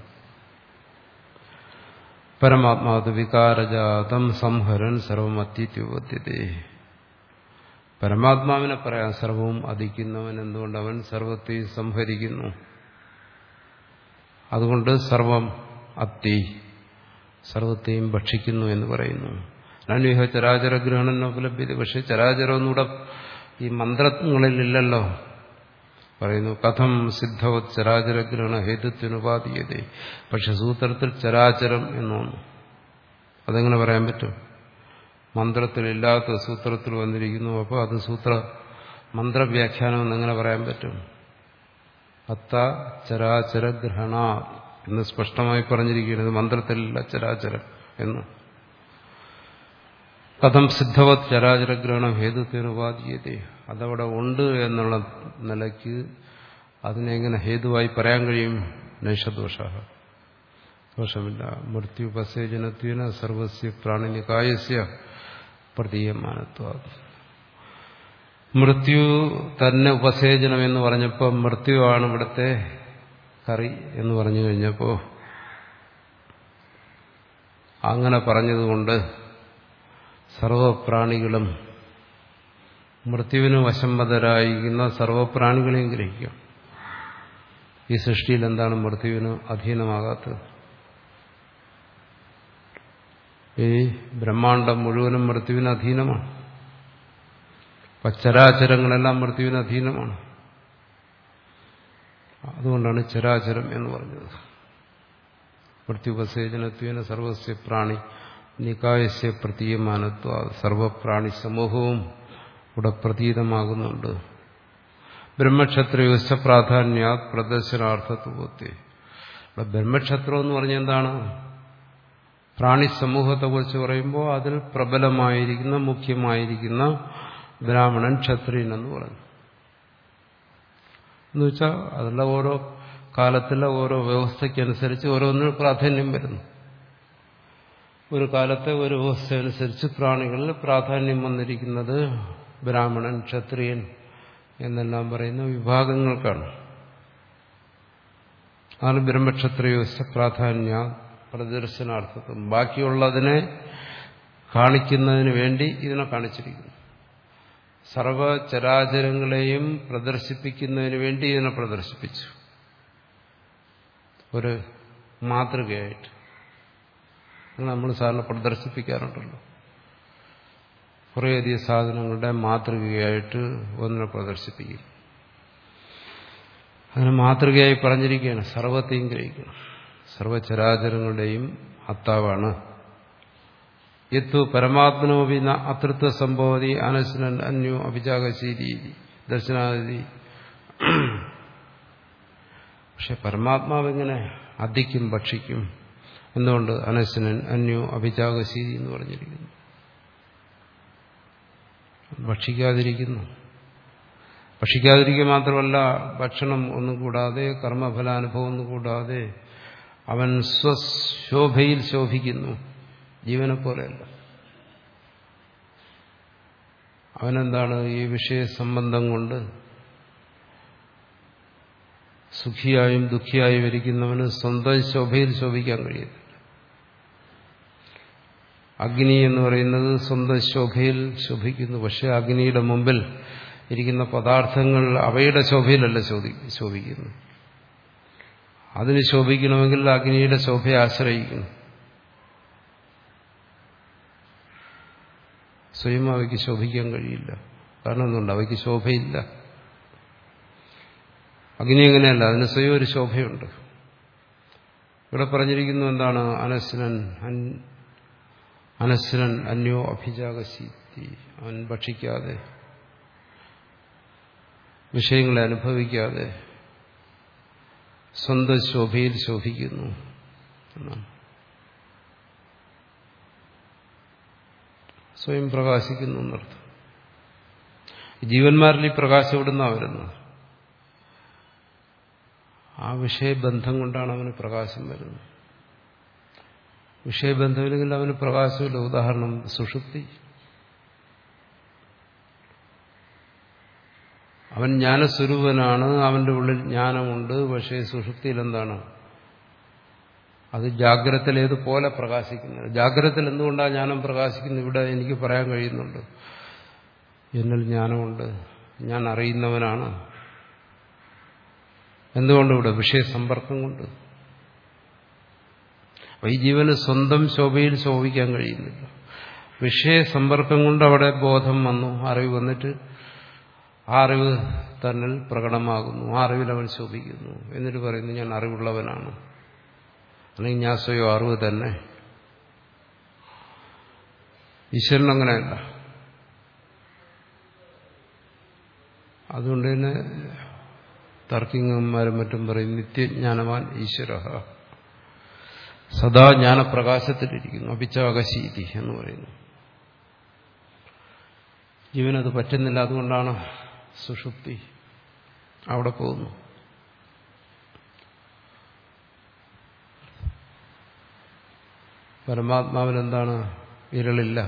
പരമാത്മാവ് വികാരജാതം സംഹരൻ സർവം അത്യത്യോപത്യതേ പരമാത്മാവിനെ പറയാൻ സർവവും അധിക്കുന്നവൻ എന്തുകൊണ്ട് അവൻ സർവത്തെ സംഹരിക്കുന്നു അതുകൊണ്ട് സർവം അത്തി സർവത്തെയും ഭക്ഷിക്കുന്നു എന്ന് പറയുന്നു അന്വേഹ ചരാചര ഗ്രഹണം ഉപലഭ്യത പക്ഷെ ചരാചരമൊന്നുകൂടെ ഈ മന്ത്രങ്ങളിലില്ലല്ലോ പറയുന്നു കഥം സിദ്ധവത് ചരാചര ഗ്രഹണ ഹേതുത്വനുപാതീയത പക്ഷെ സൂത്രത്തിൽ ചരാചരം എന്നൊന്നു അതെങ്ങനെ പറയാൻ പറ്റും മന്ത്രത്തിലില്ലാത്ത സൂത്രത്തിൽ വന്നിരിക്കുന്നു അപ്പോൾ അത് സൂത്ര മന്ത്രവ്യാഖ്യാനം എന്നെങ്ങനെ പറയാൻ പറ്റും അത്ത ചരാചര ഗ്രഹണ എന്ന് സ്പഷ്ടമായി പറഞ്ഞിരിക്കുന്നത് മന്ത്രത്തിലില്ല ചരാചരം എന്ന് കഥം സിദ്ധവത് ചരാചര ഗ്രഹണം ഹേതുത്വനുപാതീയത അതവിടെ ഉണ്ട് എന്നുള്ള നിലയ്ക്ക് അതിനെങ്ങനെ ഹേതുവായി പറയാൻ കഴിയും നൈഷദോഷ ദോഷമില്ല മൃത്യുപസേചനത്വന സർവസ്യ പ്രാണിനികായസ്യ പ്രതീയമാനത്വ മൃത്യു തന്നെ ഉപസേചനം എന്ന് പറഞ്ഞപ്പോൾ മൃത്യുവാണ് ഇവിടുത്തെ കറി എന്ന് പറഞ്ഞു കഴിഞ്ഞപ്പോൾ അങ്ങനെ പറഞ്ഞതുകൊണ്ട് സർവപ്രാണികളും മൃത്യുവിന് വശംവതരായിരിക്കുന്ന സർവപ്രാണികളെയും ഗ്രഹിക്കും ഈ സൃഷ്ടിയിൽ എന്താണ് മൃത്യുവിന് അധീനമാകാത്തത് ഈ ബ്രഹ്മാണ്ടം മുഴുവനും മൃത്യുവിന് അധീനമാണ് ചരാചരങ്ങളെല്ലാം മൃത്യുവിന് അധീനമാണ് അതുകൊണ്ടാണ് ചരാചരം എന്ന് പറഞ്ഞത് മൃത്യുപസേചനത്വേന സർവസ്യ പ്രാണി നികായസ്യ പ്രതീയമാനത്വ സർവപ്രാണി സമൂഹവും ഇവിടെ പ്രതീതമാകുന്നുണ്ട് ബ്രഹ്മക്ഷത്രയോശ പ്രാധാന്യ പ്രദർശനാർത്ഥത്വത്തെ ഇവിടെ ബ്രഹ്മക്ഷത്രം എന്ന് പറഞ്ഞ എന്താണ് പ്രാണി സമൂഹത്തെക്കുറിച്ച് പറയുമ്പോൾ അതിൽ പ്രബലമായിരിക്കുന്ന മുഖ്യമായിരിക്കുന്ന ബ്രാഹ്മണൻ ക്ഷത്രിയൻ എന്ന് പറഞ്ഞു എന്ന് വെച്ചാൽ അതിലുള്ള ഓരോ കാലത്തിലെ ഓരോ വ്യവസ്ഥയ്ക്കനുസരിച്ച് ഓരോന്നിനും പ്രാധാന്യം വരുന്നു ഒരു കാലത്തെ ഒരു വ്യവസ്ഥ അനുസരിച്ച് പ്രാണികളിൽ പ്രാധാന്യം വന്നിരിക്കുന്നത് ബ്രാഹ്മണൻ ക്ഷത്രിയൻ എന്നെല്ലാം പറയുന്ന വിഭാഗങ്ങൾക്കാണ് അതാണ് ബ്രഹ്മക്ഷത്രിയോസ്ഥ പ്രാധാന്യ പ്രദർശനാർത്ഥത്വം ബാക്കിയുള്ളതിനെ കാണിക്കുന്നതിന് വേണ്ടി ഇതിനെ കാണിച്ചിരിക്കുന്നു സർവചരാചരങ്ങളെയും പ്രദർശിപ്പിക്കുന്നതിന് വേണ്ടി ഇതിനെ പ്രദർശിപ്പിച്ചു ഒരു മാതൃകയായിട്ട് നമ്മൾ സാറിന് പ്രദർശിപ്പിക്കാറുണ്ടല്ലോ കുറേയധികം സാധനങ്ങളുടെ മാതൃകയായിട്ട് ഒന്നിനെ പ്രദർശിപ്പിക്കും അതിന് മാതൃകയായി പറഞ്ഞിരിക്കുകയാണ് സർവത്തെയും ഗ്രഹിക്കണം സർവചരാചരങ്ങളുടെയും ആത്താവാണ് യത്തു പരമാത്മനോപി അതൃത്വ സംഭവതി അനശ്നൻ അന്യോ അഭിജാകശീതി ദർശനാദി പക്ഷെ പരമാത്മാവെങ്ങനെ അധിക്കും ഭക്ഷിക്കും എന്തുകൊണ്ട് അനശ്നൻ അന്യോ അഭിജാകശീതി എന്ന് പറഞ്ഞിരിക്കുന്നു ഭക്ഷിക്കാതിരിക്കുന്നു ഭക്ഷിക്കാതിരിക്കുക മാത്രമല്ല ഭക്ഷണം ഒന്നും കൂടാതെ കർമ്മഫലാനുഭവം ഒന്നും കൂടാതെ അവൻ സ്വശോഭയിൽ ശോഭിക്കുന്നു ജീവനെ പോലെയല്ല അവനെന്താണ് ഈ വിഷയ സംബന്ധം കൊണ്ട് സുഖിയായും ദുഃഖിയായും ഇരിക്കുന്നവന് സ്വന്തം ശോഭയിൽ ശോഭിക്കാൻ കഴിയത്തില്ല അഗ്നി എന്ന് പറയുന്നത് സ്വന്തം ശോഭയിൽ ശോഭിക്കുന്നു പക്ഷെ അഗ്നിയുടെ മുമ്പിൽ ഇരിക്കുന്ന പദാർത്ഥങ്ങൾ അവയുടെ ശോഭയിലല്ല ശോഭിക്കുന്നു അതിന് ശോഭിക്കണമെങ്കിൽ അഗ്നിയുടെ ശോഭയെ ആശ്രയിക്കുന്നു സ്വയം അവയ്ക്ക് ശോഭിക്കാൻ കഴിയില്ല കാരണം എന്തുകൊണ്ട് അവയ്ക്ക് ശോഭയില്ല അഗ്നി എങ്ങനെയല്ല അതിന് സ്വയം ഒരു ശോഭയുണ്ട് ഇവിടെ പറഞ്ഞിരിക്കുന്നു എന്താണ് അനശ്വനൻ അനശ്വനൻ അന്യോ അഭിജാകശീത്തി അവൻ ഭക്ഷിക്കാതെ വിഷയങ്ങളെ അനുഭവിക്കാതെ സ്വന്തം ശോഭയിൽ ശോഭിക്കുന്നു എന്നാണ് സ്വയം പ്രകാശിക്കുന്നു എന്നർത്ഥം ജീവന്മാരിൽ ഈ പ്രകാശം ഇവിടുന്ന വരുന്നത് ആ വിഷയബന്ധം കൊണ്ടാണ് അവന് പ്രകാശം വരുന്നത് വിഷയബന്ധമില്ലെങ്കിൽ അവന് പ്രകാശമില്ല ഉദാഹരണം സുഷുപ്തി അവൻ ജ്ഞാനസ്വരൂപനാണ് അവന്റെ ഉള്ളിൽ ജ്ഞാനമുണ്ട് പക്ഷേ സുഷുപ്തിയിൽ എന്താണ് അത് ജാഗ്രതയിലേതുപോലെ പ്രകാശിക്കുന്നത് ജാഗ്രതയിൽ എന്തുകൊണ്ടാണ് ജ്ഞാനം പ്രകാശിക്കുന്നത് ഇവിടെ എനിക്ക് പറയാൻ കഴിയുന്നുണ്ട് എന്നിൽ ജ്ഞാനമുണ്ട് ഞാൻ അറിയുന്നവനാണ് എന്തുകൊണ്ട് ഇവിടെ വിഷയസമ്പർക്കം കൊണ്ട് അപ്പൊ ഈ ജീവന് സ്വന്തം ശോഭയിൽ ശോഭിക്കാൻ കഴിയുന്നില്ല വിഷയസമ്പർക്കം കൊണ്ട് അവിടെ ബോധം വന്നു അറിവ് വന്നിട്ട് ആ അറിവ് തന്നിൽ പ്രകടമാകുന്നു ആ അറിവിൽ അവൻ ശോഭിക്കുന്നു എന്നിട്ട് പറയുന്നു ഞാൻ അറിവുള്ളവനാണ് അല്ലെങ്കിൽ ഞാൻ സ്വയം അറിവ് തന്നെ ഈശ്വരൻ അങ്ങനെയല്ല അതുകൊണ്ട് തന്നെ തർക്കിങ്ങന്മാരും മറ്റും പറയും നിത്യജ്ഞാനവാൻ ഈശ്വര സദാ ജ്ഞാനപ്രകാശത്തിലിരിക്കുന്നു അഭിച്ചാകശീതി എന്ന് പറയുന്നു ജീവനത് പറ്റുന്നില്ല അതുകൊണ്ടാണ് സുഷുപ്തി അവിടെ പോകുന്നു പരമാത്മാവിൽ എന്താണ് ഇരളില്ല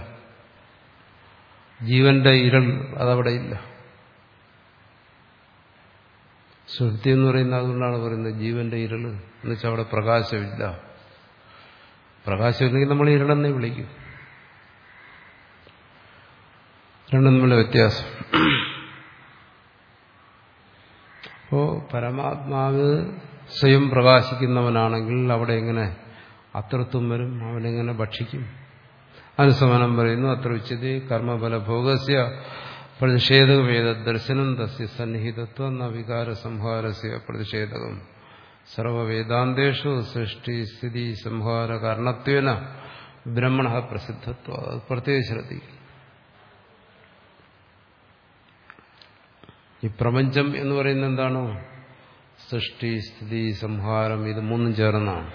ജീവന്റെ ഇരൾ അതവിടെ ഇല്ല സുഹൃത്തി എന്ന് പറയുന്നത് അതുകൊണ്ടാണ് പറയുന്നത് ജീവന്റെ ഇരള് എന്ന് വെച്ചാൽ അവിടെ പ്രകാശമില്ല പ്രകാശമില്ലെങ്കിൽ നമ്മൾ ഇരളെന്നേ വിളിക്കും രണ്ടും തമ്മിലുള്ള വ്യത്യാസം അപ്പോ പരമാത്മാവ് സ്വയം പ്രകാശിക്കുന്നവനാണെങ്കിൽ അവിടെ എങ്ങനെ അത്രത്വം വരും അവനെങ്ങനെ ഭക്ഷിക്കും അനുസമനം പറയുന്നു അത്ര ഉച്ചതി കർമ്മഫല ഭോഗസ്യ പ്രതിഷേധകമേത ദർശനം തസ്യ സന്നിഹിതത്വം ന വികാര സംഹാരസ്യ പ്രതിഷേധകം സർവവേദാന്തേഷു സൃഷ്ടി സ്ഥിതി സംഹാര കാരണത്വേന ബ്രഹ്മണ പ്രസിദ്ധത്വം അത് പ്രത്യേകം ശ്രദ്ധിക്കും ഈ പ്രപഞ്ചം എന്ന് പറയുന്നത് എന്താണോ സൃഷ്ടി സ്ഥിതി സംഹാരം ഇത് മൂന്നും ചേർന്നാണ്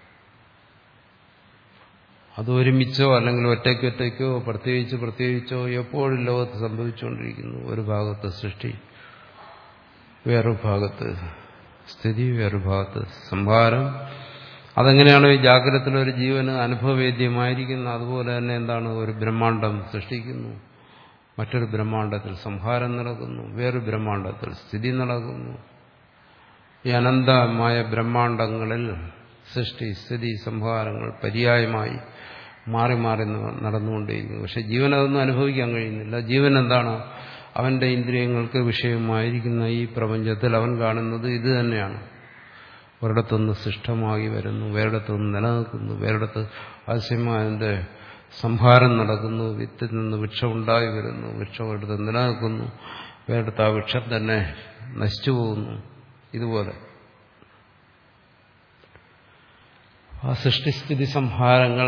അത് ഒരുമിച്ചോ അല്ലെങ്കിൽ ഒറ്റയ്ക്കൊറ്റയ്ക്കോ പ്രത്യേകിച്ച് പ്രത്യേകിച്ചോ എപ്പോഴും ലോകത്ത് സംഭവിച്ചുകൊണ്ടിരിക്കുന്നു ഒരു ഭാഗത്ത് സൃഷ്ടി വേറൊരു ഭാഗത്ത് സ്ഥിതി വേറൊരു ഭാഗത്ത് സംഹാരം അതെങ്ങനെയാണോ ഈ ജാഗ്രതത്തിലൊരു ജീവന് അനുഭവവേദ്യമായിരിക്കുന്നത് അതുപോലെ തന്നെ എന്താണ് ഒരു ബ്രഹ്മാണ്ടം സൃഷ്ടിക്കുന്നു മറ്റൊരു ബ്രഹ്മാണ്ടത്തിൽ സംഹാരം നടക്കുന്നു വേറൊരു ബ്രഹ്മാണ്ടത്തിൽ സ്ഥിതി നടക്കുന്നു ഈ അനന്തമായ ബ്രഹ്മാണ്ടങ്ങളിൽ സൃഷ്ടി സ്ഥിതി സംഹാരങ്ങൾ പര്യായമായി മാറി മാറി നടന്നുകൊണ്ടേയിരിക്കുന്നു പക്ഷെ ജീവൻ അതൊന്നും അനുഭവിക്കാൻ കഴിയുന്നില്ല ജീവൻ എന്താണ് അവന്റെ ഇന്ദ്രിയങ്ങൾക്ക് വിഷയമായിരിക്കുന്ന ഈ പ്രപഞ്ചത്തിൽ അവൻ കാണുന്നത് ഇത് തന്നെയാണ് ഒരിടത്തൊന്ന് സൃഷ്ടമാക്കി വരുന്നു വേറിടത്തൊന്ന് നിലനിൽക്കുന്നു വേറിടത്ത് ആശയമായതിന്റെ സംഹാരം നടക്കുന്നു വിത്തിൽ നിന്ന് വൃക്ഷമുണ്ടായി വരുന്നു വൃക്ഷം എടുത്ത് നിലനിൽക്കുന്നു വേറിടത്ത് ആ വൃക്ഷം തന്നെ നശിച്ചു പോകുന്നു ഇതുപോലെ ആ സൃഷ്ടിസ്ഥിതി സംഹാരങ്ങൾ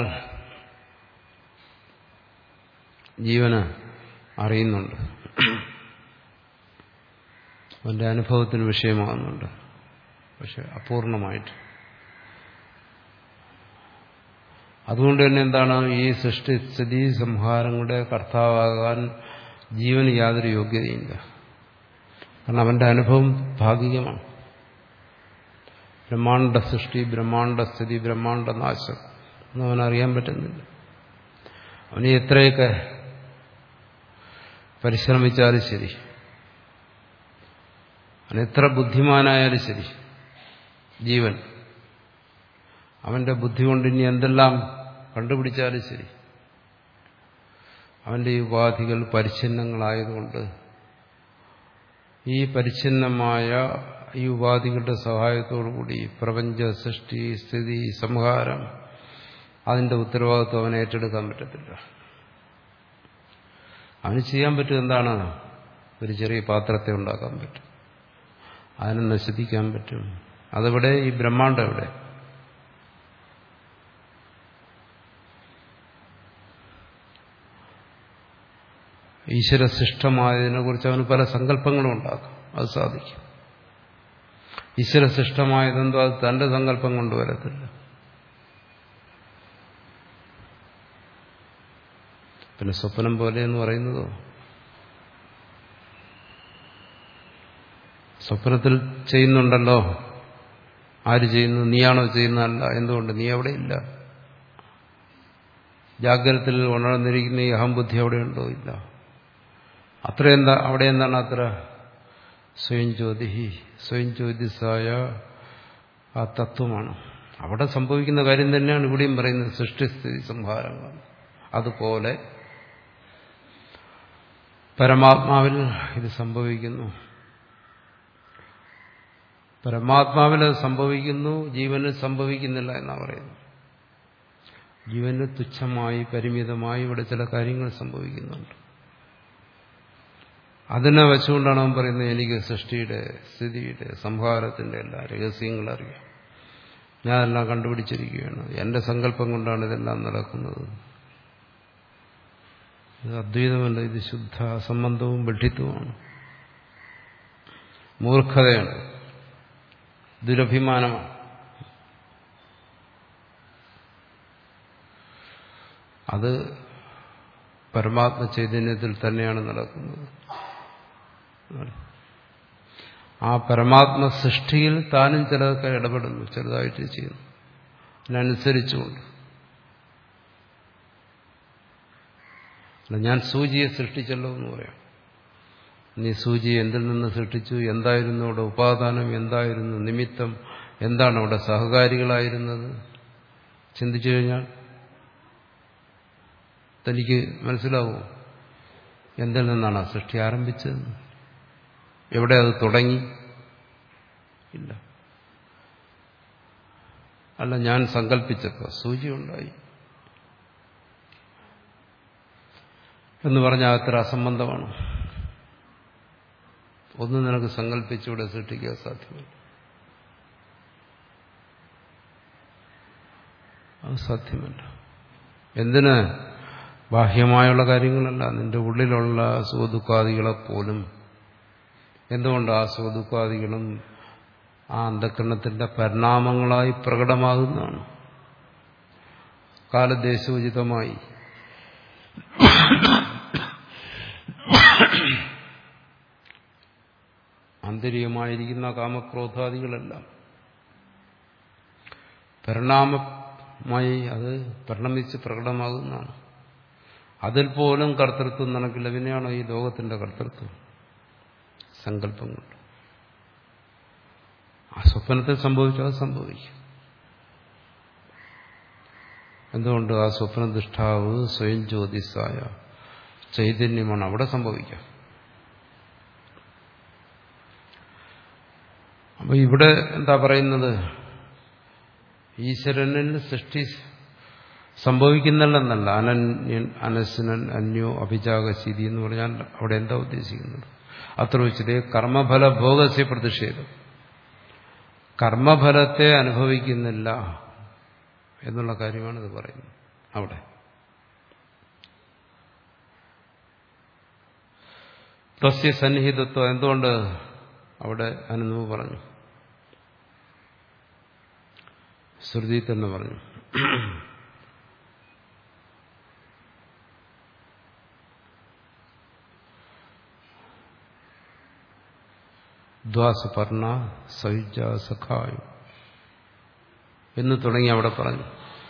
ജീവന് അറിയുന്നുണ്ട് അവന്റെ അനുഭവത്തിന് വിഷയമാകുന്നുണ്ട് പക്ഷെ അപൂർണമായിട്ട് അതുകൊണ്ട് തന്നെ എന്താണ് ഈ സൃഷ്ടിസ്ഥിതി സംഹാരങ്ങളുടെ കർത്താവാകാൻ ജീവന് യാതൊരു യോഗ്യതയില്ല കാരണം അവന്റെ അനുഭവം ഭാഗികമാണ് ബ്രഹ്മാണ്ട സൃഷ്ടി ബ്രഹ്മാണ്ട സ്ഥിതി ബ്രഹ്മാണ്ട നാശം ഒന്നും അവനറിയാൻ പറ്റുന്നില്ല അവന് എത്രയൊക്കെ പരിശ്രമിച്ചാലും ശരി അവൻ എത്ര ബുദ്ധിമാനായാലും ശരി ജീവൻ അവന്റെ ബുദ്ധി കൊണ്ട് ഇനി എന്തെല്ലാം കണ്ടുപിടിച്ചാലും ശരി അവന്റെ ഈ ഉപാധികൾ പരിച്ഛിന്നങ്ങളായതുകൊണ്ട് ഈ പരിച്ഛിന്നമായ ഈ ഉപാധികളുടെ സഹായത്തോടുകൂടി പ്രപഞ്ച സൃഷ്ടി സ്ഥിതി സംഹാരം അതിന്റെ ഉത്തരവാദിത്വം അവനെ ഏറ്റെടുക്കാൻ പറ്റത്തില്ല അവന് ചെയ്യാൻ പറ്റും എന്താണ് ഒരു ചെറിയ പാത്രത്തെ ഉണ്ടാക്കാൻ പറ്റും അതിനെ നശിപ്പിക്കാൻ പറ്റും അതെവിടെ ഈ ബ്രഹ്മാണ്ടം എവിടെ ഈശ്വര സൃഷ്ടമായതിനെ കുറിച്ച് അവന് പല സങ്കല്പങ്ങളും ഉണ്ടാക്കും അത് സാധിക്കും ഈശ്വര സൃഷ്ടമായതെന്തോ അത് തന്റെ സങ്കല്പം കൊണ്ടുവരത്തില്ല പിന്നെ സ്വപ്നം പോലെ എന്ന് പറയുന്നതോ സ്വപ്നത്തിൽ ചെയ്യുന്നുണ്ടല്ലോ ആര് ചെയ്യുന്നു നീയാണോ ചെയ്യുന്നതല്ല എന്തുകൊണ്ട് നീ അവിടെ ഇല്ല ജാഗ്രതത്തിൽ ഉണർന്നിരിക്കുന്ന ഈ അഹംബുദ്ധി അവിടെയുണ്ടോ ഇല്ല അത്ര എന്താ അവിടെ എന്താണ് അത്ര സ്വയം ജ്യോതി സ്വയം ജ്യോതിസായ ആ തത്വമാണ് അവിടെ സംഭവിക്കുന്ന കാര്യം തന്നെയാണ് ഇവിടെയും പറയുന്നത് സൃഷ്ടിസ്ഥിതി സംഹാരങ്ങൾ അതുപോലെ പരമാത്മാവിൽ ഇത് സംഭവിക്കുന്നു പരമാത്മാവിൽ അത് സംഭവിക്കുന്നു ജീവനിൽ സംഭവിക്കുന്നില്ല എന്നാ പറയുന്നത് ജീവന് തുച്ഛമായി പരിമിതമായി ഇവിടെ ചില കാര്യങ്ങൾ സംഭവിക്കുന്നുണ്ട് അതിനെ വെച്ചുകൊണ്ടാണ് അവൻ പറയുന്നത് എനിക്ക് സൃഷ്ടിയുടെ സ്ഥിതിയുടെ സംഹാരത്തിന്റെ എല്ലാ രഹസ്യങ്ങളും അറിയാം ഞാനെല്ലാം കണ്ടുപിടിച്ചിരിക്കുകയാണ് എന്റെ സങ്കല്പം കൊണ്ടാണ് ഇതെല്ലാം നടക്കുന്നത് ഇത് അദ്വൈതമല്ല ഇത് ശുദ്ധ അസംബന്ധവും ബഡിത്വമാണ് മൂർഖതയാണ് ദുരഭിമാനമാണ് അത് പരമാത്മ ചൈതന്യത്തിൽ തന്നെയാണ് നടക്കുന്നത് ആ പരമാത്മ സൃഷ്ടിയിൽ താനും ചിലതൊക്കെ ഇടപെടുന്നു ചെറുതായിട്ട് ചെയ്യുന്നു അതിനനുസരിച്ചുകൊണ്ട് അല്ല ഞാൻ സൂചിയെ സൃഷ്ടിച്ചല്ലോ എന്ന് പറയാം നീ സൂചി എന്തിൽ നിന്ന് സൃഷ്ടിച്ചു എന്തായിരുന്നു അവിടെ ഉപാദാനം എന്തായിരുന്നു നിമിത്തം എന്താണ് അവിടെ സഹകാരികളായിരുന്നത് ചിന്തിച്ചു കഴിഞ്ഞാൽ തനിക്ക് മനസ്സിലാവൂ എന്തിൽ നിന്നാണ് ആ സൃഷ്ടി ആരംഭിച്ചത് എവിടെ അത് തുടങ്ങി ഇല്ല അല്ല ഞാൻ സങ്കല്പിച്ചപ്പോ സൂചി ഉണ്ടായി എന്ന് പറഞ്ഞാൽ അത്ര അസംബന്ധമാണ് ഒന്നും നിനക്ക് സങ്കല്പിച്ചുകൂടെ സൃഷ്ടിക്കാൻ സാധ്യമല്ല അത് സാധ്യമല്ല എന്തിന് ബാഹ്യമായുള്ള കാര്യങ്ങളല്ല നിന്റെ ഉള്ളിലുള്ള സുഖദുഃഖാദികളെ പോലും എന്തുകൊണ്ട് ആ സുഖദുഃഖാദികളും ആ അന്ധകരണത്തിന്റെ പരിണാമങ്ങളായി പ്രകടമാകുന്നതാണ് കാലദേശോചിതമായി ആന്തരികമായിരിക്കുന്ന കാമക്രോധാദികളെല്ലാം പരിണാമമായി അത് പരിണമിച്ച് പ്രകടമാകുന്നതാണ് അതിൽ പോലും കർത്തൃത്വം നടക്കില്ല പിന്നെയാണോ ഈ ലോകത്തിന്റെ കർത്തൃത്വം സങ്കല്പം കൊണ്ട് ആ സ്വപ്നത്തിൽ സംഭവിച്ചാൽ അത് സംഭവിക്കും എന്തുകൊണ്ട് ആ സ്വപ്നദൃഷ്ടാവ് സ്വയം ജ്യോതിസായ ചൈതന്യമാണ് അവിടെ സംഭവിക്കുക അപ്പൊ ഇവിടെ എന്താ പറയുന്നത് ഈശ്വരനിൽ സൃഷ്ടി സംഭവിക്കുന്നില്ലെന്നല്ല അനന്യൻ അനശ്വനൻ അന്യോ അഭിജാഗശീതി എന്ന് പറഞ്ഞാൽ അവിടെ എന്താ ഉദ്ദേശിക്കുന്നത് അത്ര വെച്ചത് കർമ്മഫല ഭോഗസ്യ പ്രതിഷേധം കർമ്മഫലത്തെ അനുഭവിക്കുന്നില്ല എന്നുള്ള കാര്യമാണ് ഇത് പറയുന്നത് അവിടെ തസ്യ സന്നിഹിതത്വം എന്തുകൊണ്ട് അവിടെ അനുഭവം പറഞ്ഞു ശ്രുതി തന്നെ പറഞ്ഞു ദ്വാസപർണ സയുജ സഖായു എന്ന് തുടങ്ങി അവിടെ പറഞ്ഞു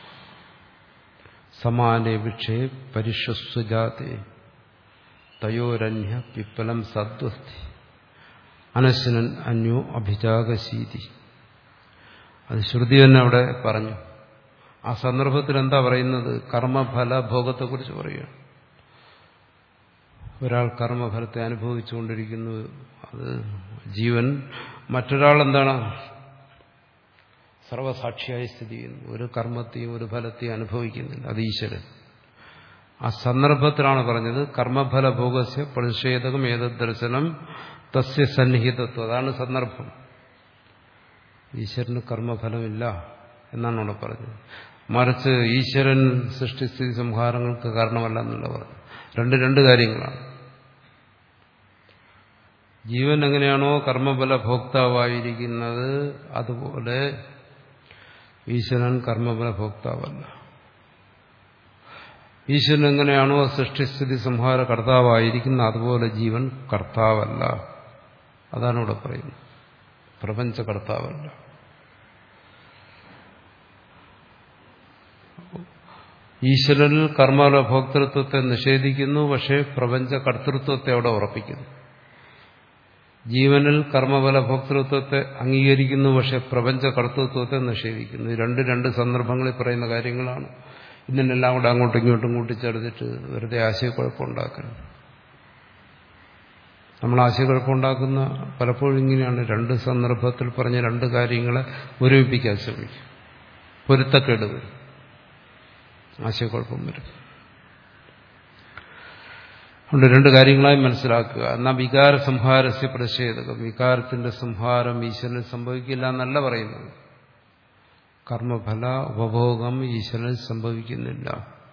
സമാനെ വിക്ഷേ പരിശ്വസ്വജാതെ തയോരന്യ പിപ്പലം സദ്വസ്തി അനശ്വനൻ അന്യോ അഭിജാഗശീതി അത് ശ്രുതി തന്നെ അവിടെ പറഞ്ഞു ആ സന്ദർഭത്തിൽ എന്താ പറയുന്നത് കർമ്മഫല ഭോഗത്തെക്കുറിച്ച് പറയുകയാണ് ഒരാൾ കർമ്മഫലത്തെ അനുഭവിച്ചുകൊണ്ടിരിക്കുന്നു അത് ജീവൻ മറ്റൊരാൾ എന്താണ് സർവസാക്ഷിയായി സ്ഥിതി ചെയ്യുന്നു ഒരു കർമ്മത്തെയും ഒരു ഫലത്തെയും അനുഭവിക്കുന്നില്ല അത് ഈശ്വരൻ ആ സന്ദർഭത്തിലാണ് പറഞ്ഞത് കർമ്മഫല ഭോഗസ്യ പ്രതിഷേധകം ഏതത് ദർശനം തസ്യ സന്നിഹിതത്വം അതാണ് സന്ദർഭം ഈശ്വരന് കർമ്മഫലമില്ല എന്നാണ് അവിടെ പറഞ്ഞത് മറിച്ച് ഈശ്വരൻ സൃഷ്ടിസ്ഥിതി സംഹാരങ്ങൾക്ക് കാരണമല്ല എന്നുള്ള പറഞ്ഞു രണ്ട് രണ്ട് കാര്യങ്ങളാണ് ജീവൻ എങ്ങനെയാണോ കർമ്മഫല ഭോക്താവായിരിക്കുന്നത് അതുപോലെ ഈശ്വരൻ കർമ്മഫല ഭോക്താവല്ല ഈശ്വരൻ എങ്ങനെയാണോ സൃഷ്ടിസ്ഥിതി സംഹാര കർത്താവായിരിക്കുന്നത് അതുപോലെ ജീവൻ കർത്താവല്ല അതാണ് ഇവിടെ പറയുന്നത് പ്രപഞ്ച കർത്താവല്ല ഈശ്വരനിൽ കർമ്മഫല ഭോക്തൃത്വത്തെ നിഷേധിക്കുന്നു പക്ഷേ പ്രപഞ്ച കർത്തൃത്വത്തെ അവിടെ ഉറപ്പിക്കുന്നു ജീവനിൽ കർമ്മഫല ഭോക്തൃത്വത്തെ അംഗീകരിക്കുന്നു പക്ഷെ പ്രപഞ്ച കർത്തൃത്വത്തെ നിഷേധിക്കുന്നു ഈ രണ്ട് രണ്ട് സന്ദർഭങ്ങളിൽ പറയുന്ന കാര്യങ്ങളാണ് ഇതിനെല്ലാം കൂടെ അങ്ങോട്ടും ഇങ്ങോട്ടും കൂട്ടിച്ചേർത്തിട്ട് വെറുതെ ആശയക്കുഴപ്പമുണ്ടാക്കണം നമ്മൾ ആശയക്കുഴപ്പമുണ്ടാക്കുന്ന പലപ്പോഴും ഇങ്ങനെയാണ് രണ്ട് സന്ദർഭത്തിൽ പറഞ്ഞ രണ്ട് കാര്യങ്ങളെ ഒരുമിപ്പിക്കാൻ ശ്രമിക്കും പൊരുത്തക്കേട് വരും ആശയക്കുഴപ്പം വരും അതുകൊണ്ട് രണ്ട് കാര്യങ്ങളായി മനസ്സിലാക്കുക എന്നാൽ വികാര സംഹാരസ്യ പ്രതിഷേധകം വികാരത്തിന്റെ സംഹാരം ഈശ്വരനിൽ സംഭവിക്കില്ല എന്നല്ല പറയുന്നത് കർമ്മഫല ഉപഭോഗം ഈശ്വരനിൽ സംഭവിക്കുന്നില്ല